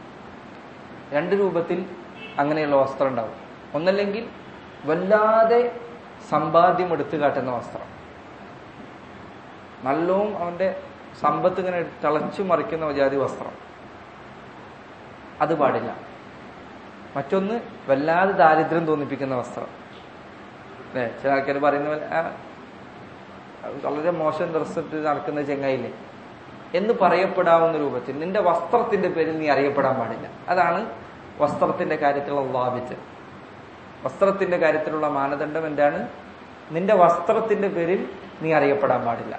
Speaker 1: രണ്ട് രൂപത്തിൽ അങ്ങനെയുള്ള വസ്ത്രം ഉണ്ടാവും ഒന്നല്ലെങ്കിൽ വല്ലാതെ സമ്പാദ്യം എടുത്തു കാട്ടുന്ന വസ്ത്രം നല്ലോം അവന്റെ സമ്പത്ത് ഇങ്ങനെ തിളച്ചു മറിക്കുന്ന ജാതി വസ്ത്രം അത് പാടില്ല മറ്റൊന്ന് വല്ലാതെ ദാരിദ്ര്യം തോന്നിപ്പിക്കുന്ന വസ്ത്രം അല്ലേ ചില ആൾക്കാർ പറയുന്ന പോലെ ആ, അത് വളരെ മോശം ഡ്രസ്സ് ഇട്ട് നടക്കുന്ന ചെങ്ങായില്ലേ എന്ന് പറയപ്പെടാവുന്ന രൂപത്തിൽ നിന്റെ വസ്ത്രത്തിന്റെ പേരിൽ നീ അറിയപ്പെടാൻ പാടില്ല അതാണ് വസ്ത്രത്തിന്റെ കാര്യത്തിലുള്ള ലാഭിച്ച് വസ്ത്രത്തിന്റെ കാര്യത്തിലുള്ള മാനദണ്ഡം എന്താണ് നിന്റെ വസ്ത്രത്തിന്റെ പേരിൽ നീ അറിയപ്പെടാൻ പാടില്ല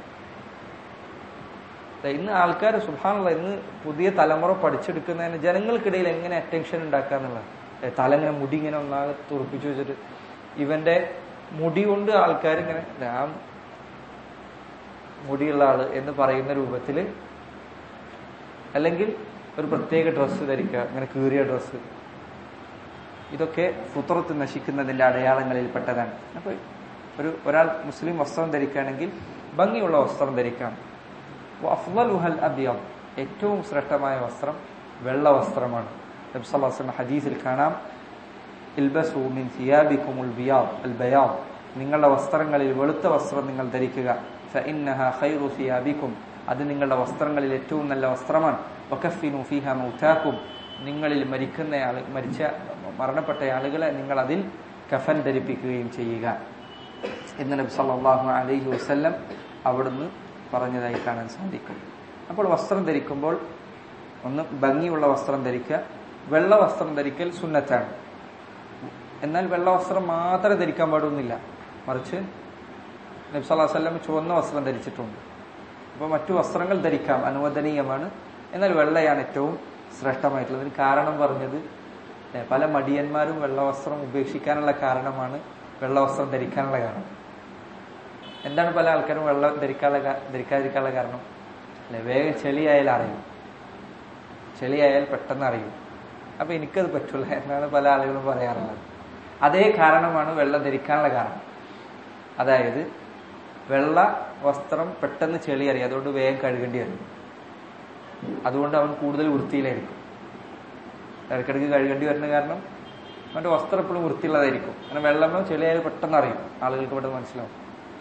Speaker 1: ദേ ഇന്ന് ആൾക്കാർ സുഭാനുള്ള ഇന്ന് പുതിയ തലമുറ പഠിച്ചെടുക്കുന്നതിന് ജനങ്ങൾക്കിടയിൽ എങ്ങനെ അറ്റൻഷൻ ഉണ്ടാക്കുക എന്നുള്ളത് തല ഇങ്ങനെ മുടി ഇങ്ങനെ ഒന്നാകെ തുറപ്പിച്ചു വെച്ചിട്ട് ഇവന്റെ മുടി കൊണ്ട് ആൾക്കാർ ഇങ്ങനെ ഞാൻ മുടിയുള്ള ആള് എന്ന് പറയുന്ന രൂപത്തിൽ അല്ലെങ്കിൽ ഒരു പ്രത്യേക ഡ്രസ്സ് ധരിക്കുക അങ്ങനെ കീറിയ ഡ്രസ്സ് ഇതൊക്കെ ഫുത്രത്ത് നശിക്കുന്നതിന്റെ അടയാളങ്ങളിൽപ്പെട്ടതാണ് അപ്പൊ ഒരു ഒരാൾ മുസ്ലിം വസ്ത്രം ധരിക്കുകയാണെങ്കിൽ ഭംഗിയുള്ള വസ്ത്രം ധരിക്കാം അഫ്വലുഹൽ അബിയം ഏറ്റവും ശ്രേഷ്ഠമായ വസ്ത്രം വെള്ള വസ്ത്രമാണ് നബ്സല്ലാസ്ലം ഹദീസിൽ കാണാം ഇൽബസു മിൻ സിയാബിക്കുമുൽ ബിയാബ് അൽ ബയാബ് നിങ്ങളുടെ വസ്ത്രങ്ങളിൽ വെളുത്ത വസ്ത്രം നിങ്ങൾ ധരിക്കുക ഫഇന്നഹ ഖൈറു സിയാബിക്കും അത് നിങ്ങളുടെ വസ്ത്രങ്ങളിൽ ഏറ്റവും നല്ല വസ്ത്രമാണ് വകഫിനു ഫീഹ മൗതാക്കും നിങ്ങളിൽ മരിക്കുന്ന ആള് മരിച്ച മരണപ്പെട്ട ആളുകളെ നിങ്ങൾ അതിൽ കഫൻ ധരിപ്പിക്കുകയും ചെയ്യുക എന്ന് നബി സല്ലല്ലാഹു അലൈഹി വസല്ലം അവിടുന്ന് പറഞ്ഞതായി കാണാൻ സാധിക്കും അപ്പോൾ വസ്ത്രം ധരിക്കുമ്പോൾ ഒന്ന് ഭംഗിയുള്ള വസ്ത്രം ധരിക്കുക വെള്ള വസ്ത്രം ധരിക്കൽ സുന്നത്താണ് എന്നാൽ വെള്ള വസ്ത്രം മാത്രമേ ധരിക്കാൻ പാടുന്നില്ല മറിച്ച് നബി സല്ലല്ലാഹു അലൈഹി വസല്ലം ചുവന്ന വസ്ത്രം ധരിച്ചിട്ടുണ്ട് അപ്പോൾ മറ്റു വസ്ത്രങ്ങൾ ധരിക്കാം അനുവദനീയമാണ് എന്നാൽ വെള്ളയാണ് ഏറ്റവും ശ്രേഷ്ഠമായിട്ടുള്ളത് അതിന് കാരണം പറഞ്ഞത് ഏ, പല മടിയന്മാരും വെള്ളവസ്ത്രം ഉപേക്ഷിക്കാനുള്ള കാരണമാണ് വെള്ളവസ്ത്രം ധരിക്കാനുള്ള കാരണം എന്താണ് പല ആൾക്കാരും വെള്ളം ധരിക്കാനുള്ള കാ- ധരിക്കാതിരിക്കാനുള്ള കാരണം അല്ലെ വേഗം ചെളിയായാൽ അറിയും ചെളിയായാൽ പെട്ടെന്ന് അറിയും അപ്പൊ എനിക്കത് പറ്റില്ല എന്നാണ് പല ആളുകളും പറയാറുള്ളത് അതേ കാരണമാണ് വെള്ളം ധരിക്കാനുള്ള കാരണം അതായത് വെള്ള വസ്ത്രം പെട്ടെന്ന് ചെളി അറിയും അതുകൊണ്ട് വേഗം കഴുകേണ്ടി വരും അതുകൊണ്ട് അവൻ കൂടുതൽ വൃത്തിയിലായിരിക്കും ഇടയ്ക്കിടയ്ക്ക് കഴുകേണ്ടി വരുന്ന കാരണം അവന്റെ വസ്ത്രം എപ്പോഴും വൃത്തിയുള്ളതായിരിക്കും അങ്ങനെ വെള്ളമോ ചെളിയായാലും പെട്ടെന്ന് അറിയും ആളുകൾക്ക് പെട്ടെന്ന് മനസ്സിലാവും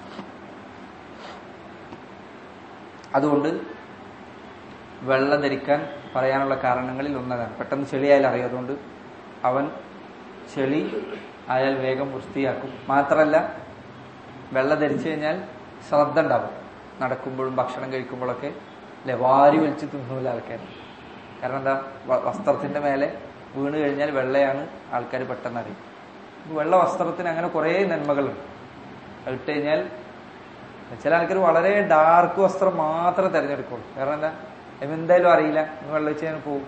Speaker 1: അതുകൊണ്ട് വെള്ളം ധരിക്കാൻ പറയാനുള്ള കാരണങ്ങളിൽ ഒന്നതാണ് പെട്ടെന്ന് ചെളിയായാൽ അറിയും അതുകൊണ്ട് അവൻ ചെളി ആയാൽ വേഗം വൃത്തിയാക്കും മാത്രമല്ല വെള്ളം ധരിച്ചു കഴിഞ്ഞാൽ ശ്രദ്ധ ഉണ്ടാവും നടക്കുമ്പോഴും ഭക്ഷണം കഴിക്കുമ്പോഴൊക്കെ അല്ലെ വാരി വലിച്ച് തിന്നൂല ആൾക്കാർ കാരണം എന്താ വ- വസ്ത്രത്തിന്റെ മേലെ വീണ് കഴിഞ്ഞാൽ വെള്ളയാണ് ആൾക്കാർ പെട്ടെന്ന് അറിയും അപ്പൊ വെള്ള വസ്ത്രത്തിന് അങ്ങനെ കുറേ നന്മകളുണ്ട് അത് ഇട്ട് കഴിഞ്ഞാൽ ചില ആൾക്കാർ വളരെ ഡാർക്ക് വസ്ത്രം മാത്രമേ തിരഞ്ഞെടുക്കുള്ളൂ കാരണം എന്താ ഇവൻ എന്തായാലും അറിയില്ല ഇന്ന് വെള്ളം വെച്ച് ഞാൻ പോകും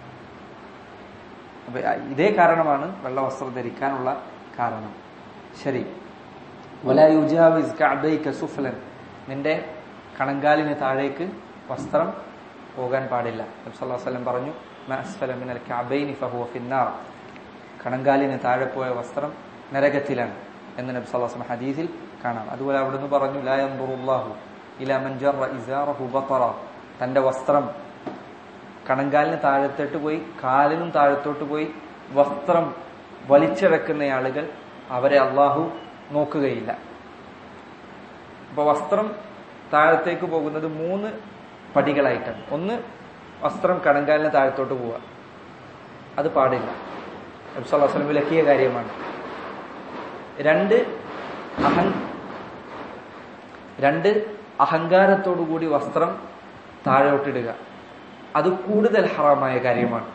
Speaker 1: അപ്പൊ ഇതേ കാരണമാണ് വെള്ള വസ്ത്രം ധരിക്കാനുള്ള കാരണം ശരി വലാ യുജാവിസ് കഅബൈക സുഫ്ലൻ നിന്റെ കണങ്കാലിന് താഴേക്ക് വസ്ത്രം പോകാൻ പാടില്ല നബി സല്ലല്ലാഹു അലൈഹി വസല്ലം പറഞ്ഞു മാ അസ്ഫല മിനൽ കഅബൈനി ഫഹുവ ഫിന്നാർ കണങ്കാലിന് താഴെ പോയ വസ്ത്രം നരകത്തിലാണ് എന്ന് നബി സല്ലല്ലാഹു അലൈഹി വസല്ലം ഹദീസിൽ കാണാം അതുപോലെ അവിടുന്ന് പറഞ്ഞു ലാ യൻദുറുല്ലാഹു ഇലാ മൻ ജറ ഇസാറഹു ബത്തറ തന്റെ വസ്ത്രം കണങ്കാലിന് താഴത്തോട്ട് പോയി കാലിനും താഴത്തോട്ട് പോയി വസ്ത്രം വലിച്ചിറക്കുന്ന ആളുകൾ അവരെ അള്ളാഹു നോക്കുകയില്ല അപ്പൊ വസ്ത്രം താഴത്തേക്ക് പോകുന്നത് മൂന്ന് പടികളായിട്ടാണ് ഒന്ന് വസ്ത്രം കണങ്കാലിന് താഴത്തോട്ട് പോവുക അത് പാടില്ല നബ്സല്ലാസ്ലം വിലക്കിയ കാര്യമാണ് രണ്ട് അഹം രണ്ട് അഹങ്കാരത്തോടുകൂടി വസ്ത്രം താഴോട്ടിടുക അത് കൂടുതൽ ഹറാമായ കാര്യമാണ്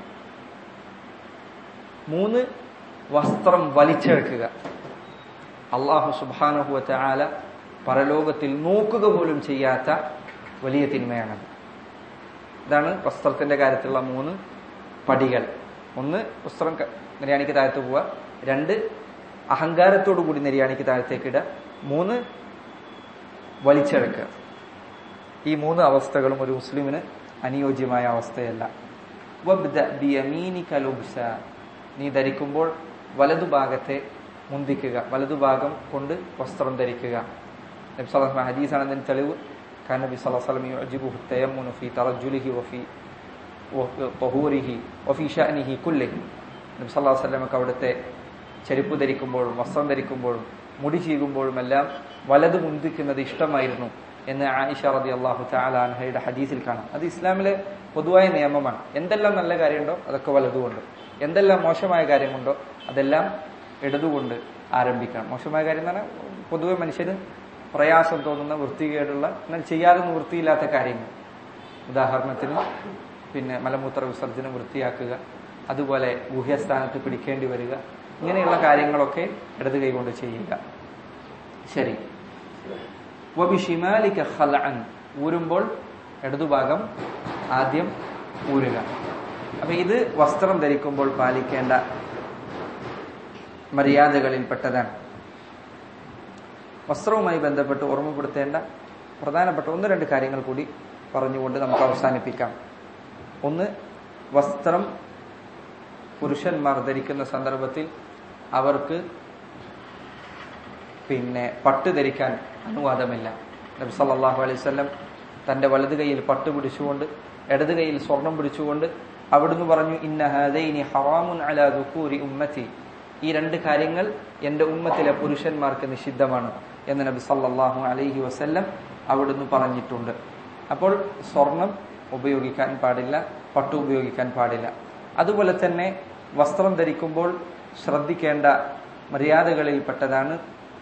Speaker 1: മൂന്ന് വസ്ത്രം വലിച്ചെടുക്കുക അള്ളാഹു സുബാനഹുവത്തെ ആല പരലോകത്തിൽ നോക്കുക പോലും ചെയ്യാത്ത വലിയ തിന്മയാണത് ഇതാണ് വസ്ത്രത്തിന്റെ കാര്യത്തിലുള്ള മൂന്ന് പടികൾ ഒന്ന് വസ്ത്രം ക- നിര്യാണിക്ക് താഴത്ത് പോവുക രണ്ട് അഹങ്കാരത്തോടു കൂടി നിര്യാണിക്ക് താഴത്തേക്ക് ഇടുക മൂന്ന് വലിച്ചെടുക്കുക ഈ മൂന്ന് അവസ്ഥകളും ഒരു മുസ്ലിമിന് അനുയോജ്യമായ അവസ്ഥയല്ല വബ്ദ ബിയമീനിക ലുബ്സ. നീ ധരിക്കുമ്പോൾ വലതുഭാഗത്തെ മുന്തിക്കുക വലതുഭാഗം കൊണ്ട് വസ്ത്രം ധരിക്കുക നബി സല്ലല്ലാഹു അലൈഹി വസല്ലം ഹദീസാണ് അതിന് തെളിവ് കാരണം നബി സല്ലല്ലാഹു അലൈഹി വസല്ലം യുഅജിബുഹു തയമ്മുനു ഫീ തറജുലിഹി വഫീ വഹൂരിഹി വഫീ ഷഅനിഹി കുല്ലിഹി നബി സല്ലല്ലാഹു അലൈഹി വസല്ലമക്ക് അവിടുത്തെ ചെരുപ്പ് ധരിക്കുമ്പോഴും വസ്ത്രം ധരിക്കുമ്പോഴും മുടി ചീകുമ്പോഴും എല്ലാം വലത് മുന്തിക്കുന്നത് ഇഷ്ടമായിരുന്നു എന്ന് ആയിഷ റതി അള്ളാഹു താലാൻഹയുടെ ഹദീസിൽ കാണാം അത് ഇസ്ലാമിലെ പൊതുവായ നിയമമാണ് എന്തെല്ലാം നല്ല കാര്യമുണ്ടോ അതൊക്കെ വലതുകൊണ്ട് എന്തെല്ലാം മോശമായ കാര്യമുണ്ടോ അതെല്ലാം ഇടതുകൊണ്ട് ആരംഭിക്കണം മോശമായ കാര്യം എന്ന് പറഞ്ഞാൽ പൊതുവെ മനുഷ്യന് പ്രയാസം തോന്നുന്ന വൃത്തികേടുള്ള എന്നാൽ ചെയ്യാതെ വൃത്തിയില്ലാത്ത കാര്യങ്ങൾ ഉദാഹരണത്തിന് പിന്നെ മലമൂത്ര വിസർജനം വൃത്തിയാക്കുക അതുപോലെ ഗുഹ്യസ്ഥാനത്ത് പിടിക്കേണ്ടി വരിക ഇങ്ങനെയുള്ള കാര്യങ്ങളൊക്കെ ഇടത് കൈകൊണ്ട് ചെയ്യുക ശരി വബിഷിമാലിക ഖലഅൻ ഊരുമ്പോൾ ഇടതുഭാഗം ആദ്യം ഊരുക അപ്പൊ ഇത് വസ്ത്രം ധരിക്കുമ്പോൾ പാലിക്കേണ്ട മര്യാദകളിൽപ്പെട്ടതാണ് വസ്ത്രവുമായി ബന്ധപ്പെട്ട് ഓർമ്മപ്പെടുത്തേണ്ട പ്രധാനപ്പെട്ട ഒന്ന് രണ്ട് കാര്യങ്ങൾ കൂടി പറഞ്ഞുകൊണ്ട് നമുക്ക് അവസാനിപ്പിക്കാം ഒന്ന് വസ്ത്രം പുരുഷന്മാർ ധരിക്കുന്ന സന്ദർഭത്തിൽ അവർക്ക് പിന്നെ പട്ട് ധരിക്കാൻ അനുവാദമില്ല നബി സല്ലല്ലാഹു അലൈഹി വസല്ലം തന്റെ വലത് കൈയിൽ പട്ട് പിടിച്ചുകൊണ്ട് ഇടത് കൈയിൽ സ്വർണം പിടിച്ചുകൊണ്ട് അവിടുന്ന് പറഞ്ഞു ഇന്ന ഹദൈനി ഹറാമുൻ അലാ ദുക്കൂരി ഉമ്മത്തി ഈ രണ്ട് കാര്യങ്ങൾ എന്റെ ഉമ്മത്തിലെ പുരുഷന്മാർക്ക് നിഷിദ്ധമാണ് എന്ന് നബി സല്ലല്ലാഹു അലൈഹി വസല്ലം അവിടുന്ന് പറഞ്ഞിട്ടുണ്ട് അപ്പോൾ സ്വർണം ഉപയോഗിക്കാൻ പാടില്ല പട്ടു ഉപയോഗിക്കാൻ പാടില്ല അതുപോലെ തന്നെ വസ്ത്രം ധരിക്കുമ്പോൾ ശ്രദ്ധിക്കേണ്ട മര്യാദകളിൽപ്പെട്ടതാണ്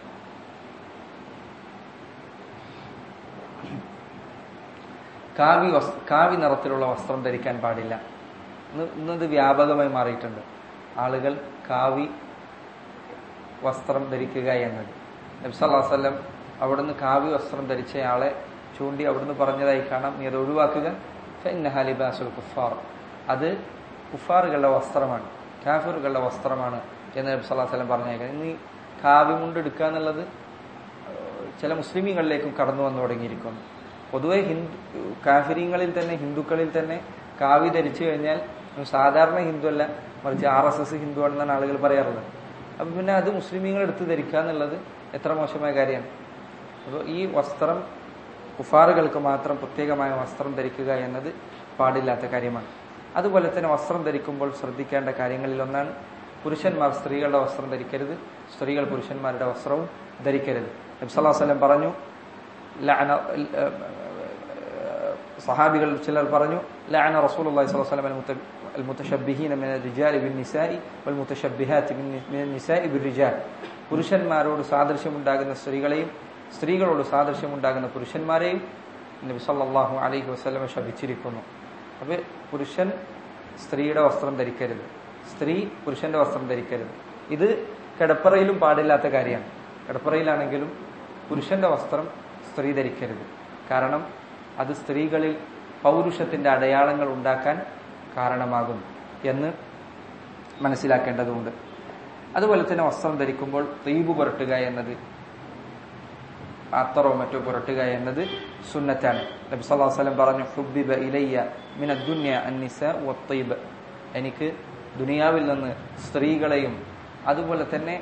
Speaker 1: കാവി വസ് കാവി നിറത്തിലുള്ള വസ്ത്രം ധരിക്കാൻ പാടില്ല ഇന്ന് ഇന്നത് വ്യാപകമായി മാറിയിട്ടുണ്ട് ആളുകൾ കാവി വസ്ത്രം ധരിക്കുക എന്നത് നബ്സല്ലാസ്ലം അവിടുന്ന് കാവി വസ്ത്രം ധരിച്ചയാളെ ചൂണ്ടി അവിടുന്ന് പറഞ്ഞതായി കാണാം നീ അത് ഒഴിവാക്കുക ഫിബാസുൽ കുഫാർ അത് കുഫാറുകളുടെ വസ്ത്രമാണ് കാഫിറുകളുടെ വസ്ത്രമാണ് എന്ന് നബി സല്ലാ വല്ലം പറഞ്ഞേക്കാം ഇന്ന് ഈ കാവി മുണ്ട് എടുക്കുക എന്നുള്ളത് ചില മുസ്ലിമീങ്ങളിലേക്കും കടന്നു വന്നു തുടങ്ങിയിരിക്കുന്നു പൊതുവെ ഹിന്ദു കാഫിരിങ്ങളിൽ തന്നെ ഹിന്ദുക്കളിൽ തന്നെ കാവി ധരിച്ചു കഴിഞ്ഞാൽ സാധാരണ ഹിന്ദു അല്ല മറിച്ച് ആർ എസ് എസ് ഹിന്ദു ആണെന്നാണ് ആളുകൾ പറയാറുള്ളത് അപ്പൊ പിന്നെ അത് മുസ്ലിമീങ്ങൾ എടുത്ത് ധരിക്കുക എന്നുള്ളത് എത്ര മോശമായ കാര്യമാണ് അപ്പോൾ ഈ വസ്ത്രം കുഫാറുകൾക്ക് മാത്രം പ്രത്യേകമായ വസ്ത്രം ധരിക്കുക എന്നത് പാടില്ലാത്ത കാര്യമാണ് അതുപോലെ തന്നെ വസ്ത്രം ധരിക്കുമ്പോൾ ശ്രദ്ധിക്കേണ്ട കാര്യങ്ങളിൽ ഒന്നാണ് പുരുഷന്മാർ സ്ത്രീകളുടെ വസ്ത്രം ധരിക്കരുത് സ്ത്രീകൾ പുരുഷന്മാരുടെ വസ്ത്രവും ധരിക്കരുത് നബ്സല്ലാ വല്ലം പറഞ്ഞു ലഅന സഹാബികൾ ചിലർ പറഞ്ഞു ലഅന റസൂലുള്ളാഹി സ്വല്ലല്ലാഹു അലൈഹി വസല്ലം المتشبهين من الرجال بالنساء والمتشبهات من النساء بالرجال പുരുഷന്മാരോട് സാദൃശ്യമുണ്ടാകുന്ന സ്ത്രീകളെയും സ്ത്രീകളോട് സാദൃശ്യമുണ്ടാകുന്ന പുരുഷന്മാരെയും നബി സല്ലല്ലാഹു അലൈഹി വസല്ലം ശപിച്ചിരിക്കുന്നു അപ്പോൾ പുരുഷൻ സ്ത്രീയുടെ വസ്ത്രം ധരിക്കരുത് സ്ത്രീ പുരുഷന്റെ വസ്ത്രം ധരിക്കരുത് ഇത് കിടപ്പറയിലും പാടില്ലാത്ത കാര്യമാണ് കിടപ്പറയിലാണെങ്കിലും പുരുഷന്റെ വസ്ത്രം സ്ത്രീ ധരിക്കരുത് കാരണം അത് സ്ത്രീകളിൽ പൗരുഷത്തിന്റെ അടയാളങ്ങൾ ഉണ്ടാക്കാൻ കാരണമാകും എന്ന് മനസ്സിലാക്കേണ്ടതുണ്ട് അതുപോലെ തന്നെ വസ്ത്രം ധരിക്കുമ്പോൾ തീബ് പുരട്ടുക എന്നത് അത്തറോ മറ്റോ പുരട്ടുക എന്നത് സുന്നത്താണ് നബി സല്ലല്ലാഹു അലൈഹി വസല്ലം പറഞ്ഞു ഹുബ്ബിബ ഇലയ്യ മിന ദുനിയ അന്നിസ വത്തീബ് എനിക്ക് ദുനിയാവിൽ നിന്ന് സ്ത്രീകളെയും അതുപോലെ തന്നെ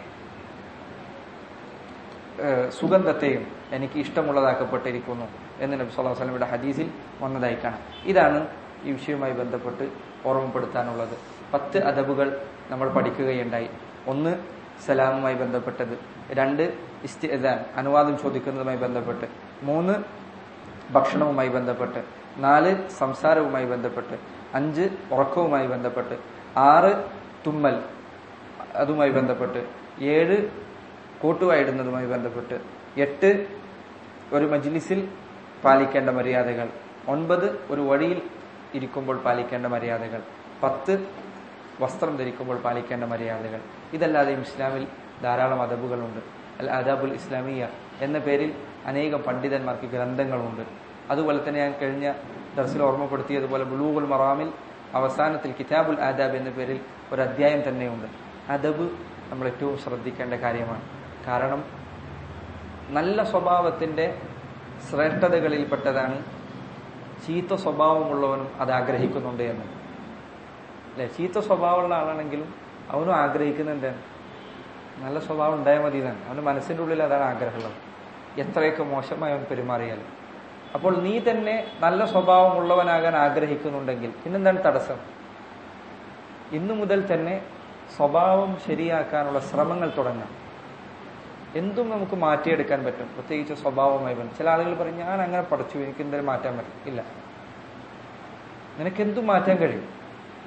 Speaker 1: സുഗന്ധത്തെയും എനിക്ക് ഇഷ്ടമുള്ളതാക്കപ്പെട്ടിരിക്കുന്നു എന്ന് നബി സല്ലല്ലാഹു അലൈഹി വസല്ലമയുടെ ഹദീസിൽ വന്നതായി കാണാം ഇതാണ് ഈ വിഷയവുമായി ബന്ധപ്പെട്ട് ഓർമ്മപ്പെടുത്താനുള്ളത് പത്ത് അദബുകൾ നമ്മൾ പഠിക്കുകയുണ്ടായി ഒന്ന് സലാമുമായി ബന്ധപ്പെട്ടത് രണ്ട് ഇസ്തിദാൻ അനുവാദം ചോദിക്കുന്നതുമായി ബന്ധപ്പെട്ട് മൂന്ന് ഭക്ഷണവുമായി ബന്ധപ്പെട്ട് നാല് സംസാരവുമായി ബന്ധപ്പെട്ട് അഞ്ച് ഉറക്കവുമായി ബന്ധപ്പെട്ട് ആറ് തുമ്മൽ അതുമായി ബന്ധപ്പെട്ട് ഏഴ് കോട്ടുവായിടുന്നതുമായി ബന്ധപ്പെട്ട് എട്ട് ഒരു മജ്ലിസിൽ പാലിക്കേണ്ട മര്യാദകൾ ഒൻപത് ഒരു വഴിയിൽ ഇരിക്കുമ്പോൾ പാലിക്കേണ്ട മര്യാദകൾ പത്ത് വസ്ത്രം ധരിക്കുമ്പോൾ പാലിക്കേണ്ട മര്യാദകൾ ഇതല്ലാതെയും ഇസ്ലാമിൽ ധാരാളം അദബുകളുണ്ട് അൽ അദാബുൽ ഇസ്ലാമിയ എന്ന പേരിൽ അനേകം പണ്ഡിതന്മാർക്ക് ഗ്രന്ഥങ്ങളുണ്ട് അതുപോലെ തന്നെ ഞാൻ കഴിഞ്ഞ ദർസിൽ ഓർമ്മപ്പെടുത്തിയതുപോലെ ബുലൂഗുൽ മറാമിൽ അവസാനത്തിൽ കിതാബുൽ ആദാബ് എന്ന പേരിൽ ഒരു അധ്യായം തന്നെയുണ്ട് അദബ് നമ്മൾ ഏറ്റവും ശ്രദ്ധിക്കേണ്ട കാര്യമാണ് കാരണം നല്ല സ്വഭാവത്തിന്റെ ശ്രേഷ്ഠതകളിൽപ്പെട്ടതാണ് ചീത്ത സ്വഭാവമുള്ളവനും അത് ആഗ്രഹിക്കുന്നുണ്ട് എന്ന് അല്ലെ ചീത്ത സ്വഭാവമുള്ള ആളാണെങ്കിലും അവനും ആഗ്രഹിക്കുന്നുണ്ട് നല്ല സ്വഭാവം ഉണ്ടായാൽ മതി എന്നാണ് അവന്റെ മനസ്സിന്റെ ഉള്ളിൽ അതാണ് ആഗ്രഹമുള്ളത് എത്രയൊക്കെ മോശമായി അവൻ പെരുമാറിയാലും അപ്പോൾ നീ തന്നെ നല്ല സ്വഭാവമുള്ളവനാകാൻ ആഗ്രഹിക്കുന്നുണ്ടെങ്കിൽ പിന്നെന്താണ് തടസ്സം ഇന്നു മുതൽ തന്നെ സ്വഭാവം ശരിയാക്കാനുള്ള ശ്രമങ്ങൾ തുടങ്ങാം എന്തും നമുക്ക് മാറ്റിയെടുക്കാൻ പറ്റും പ്രത്യേകിച്ച് സ്വഭാവമായി ബന്ധം ചില ആളുകൾ പറയും ഞാൻ അങ്ങനെ പഠിച്ചു എനിക്ക് എന്തായാലും മാറ്റാൻ പറ്റും ഇല്ല നിനക്ക് എന്തും മാറ്റാൻ കഴിയും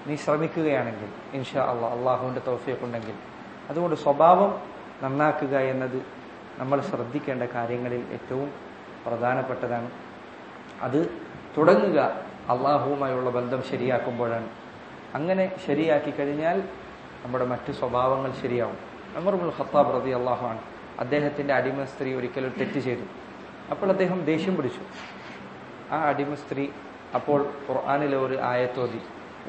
Speaker 1: നീ ശ്രമിക്കുകയാണെങ്കിൽ ഇൻഷാ അള്ളാ അള്ളാഹുവിൻ്റെ തൗഫീഖ് ഉണ്ടെങ്കിൽ അതുകൊണ്ട് സ്വഭാവം നന്നാക്കുക എന്നത് നമ്മൾ ശ്രദ്ധിക്കേണ്ട കാര്യങ്ങളിൽ ഏറ്റവും പ്രധാനപ്പെട്ടതാണ് അത് തുടങ്ങുക അള്ളാഹുവുമായുള്ള ബന്ധം ശരിയാക്കുമ്പോഴാണ് അങ്ങനെ ശരിയാക്കി കഴിഞ്ഞാൽ നമ്മുടെ മറ്റു സ്വഭാവങ്ങൾ ശരിയാവും അമറുൽ ഖത്താബ് റതി അള്ളാഹുവാണ് അദ്ദേഹത്തിന്റെ അടിമ സ്ത്രീ ഒരിക്കലും തെറ്റ് ചെയ്തു അപ്പോൾ അദ്ദേഹം ദേഷ്യം പിടിച്ചു ആ അടിമ സ്ത്രീ അപ്പോൾ ഖുർആാനിലെ ഒരു ആയത്തോതി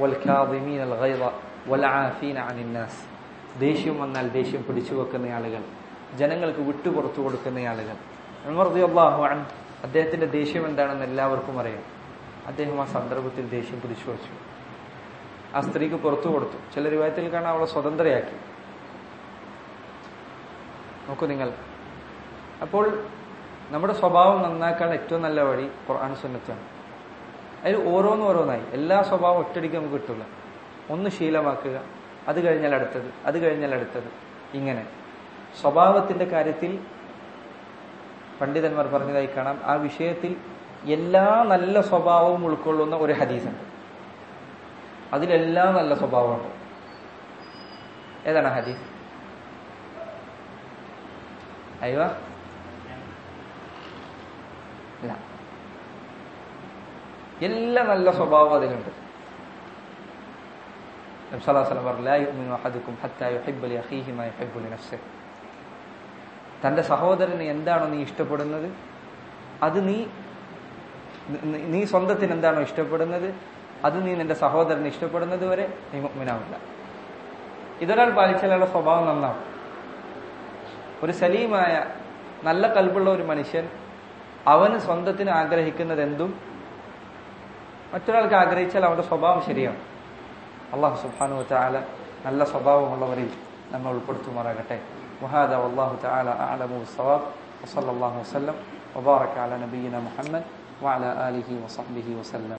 Speaker 1: ദേഷ്യം വന്നാൽ ദേഷ്യം പിടിച്ചു വെക്കുന്ന ആളുകൾ ജനങ്ങൾക്ക് വിട്ടു പുറത്തു കൊടുക്കുന്ന ആളുകൾ അള്ളാഹുവാൻ അദ്ദേഹത്തിന്റെ ദേഷ്യം എന്താണെന്ന് എല്ലാവർക്കും അറിയാം അദ്ദേഹം ആ സന്ദർഭത്തിൽ ദേഷ്യം പിടിച്ചു വച്ചു ആ സ്ത്രീക്ക് പുറത്തു കൊടുത്തു ചില രൂപത്തിൽ കാണാൻ അവളെ സ്വതന്ത്രയാക്കി നോക്കൂ നിങ്ങൾ അപ്പോൾ നമ്മുടെ സ്വഭാവം നന്നാക്കാൻ ഏറ്റവും നല്ല വഴി ഖുർആൻ സുന്നത്താണ് അതിൽ ഓരോന്നും ഓരോന്നായി എല്ലാ സ്വഭാവം ഒറ്റടിക്ക് നമുക്ക് കിട്ടില്ല ഒന്ന് ശീലമാക്കുക അത് കഴിഞ്ഞാൽ അടുത്തത് അത് കഴിഞ്ഞാൽ അടുത്തത് ഇങ്ങനെ സ്വഭാവത്തിന്റെ കാര്യത്തിൽ പണ്ഡിതന്മാർ പറഞ്ഞതായി കാണാം ആ വിഷയത്തിൽ എല്ലാ നല്ല സ്വഭാവവും ഉൾക്കൊള്ളുന്ന ഒരു ഹദീസുണ്ട് അതിലെല്ലാം നല്ല സ്വഭാവമുണ്ട് ഏതാണ് ഹദീസ് അയ്യോ ഇല്ല എല്ലാ നല്ല സ്വഭാവം അതിലുണ്ട് തന്റെ സഹോദരന് എന്താണോ നീ ഇഷ്ടപ്പെടുന്നത് അത് നീ നീ സ്വന്തത്തിന് എന്താണോ ഇഷ്ടപ്പെടുന്നത് അത് നീ നിന്റെ സഹോദരന് ഇഷ്ടപ്പെടുന്നത് വരെ നീ മുഗ്മിനാവില്ല ഇതൊരാൾ പാലിച്ചാൽ അയാളുടെ സ്വഭാവം നന്നാവും ഒരു സലീമായ നല്ല കൽബുള്ള ഒരു മനുഷ്യൻ അവന് സ്വന്തത്തിന് ആഗ്രഹിക്കുന്നത് എന്തും മറ്റൊരാൾക്ക് ആഗ്രഹിച്ചാൽ അവന്റെ സ്വഭാവം ശരിയാണ് അള്ളാഹു സുബാനു താല നല്ല സ്വഭാവമുള്ളവരിൽ നമ്മൾ ഉൾപ്പെടുത്തുമാറാകട്ടെ وهذا والله تعالى أعلم بالصواب وصلى الله وسلم وبارك على نبينا محمد وعلى آله وصحبه وسلم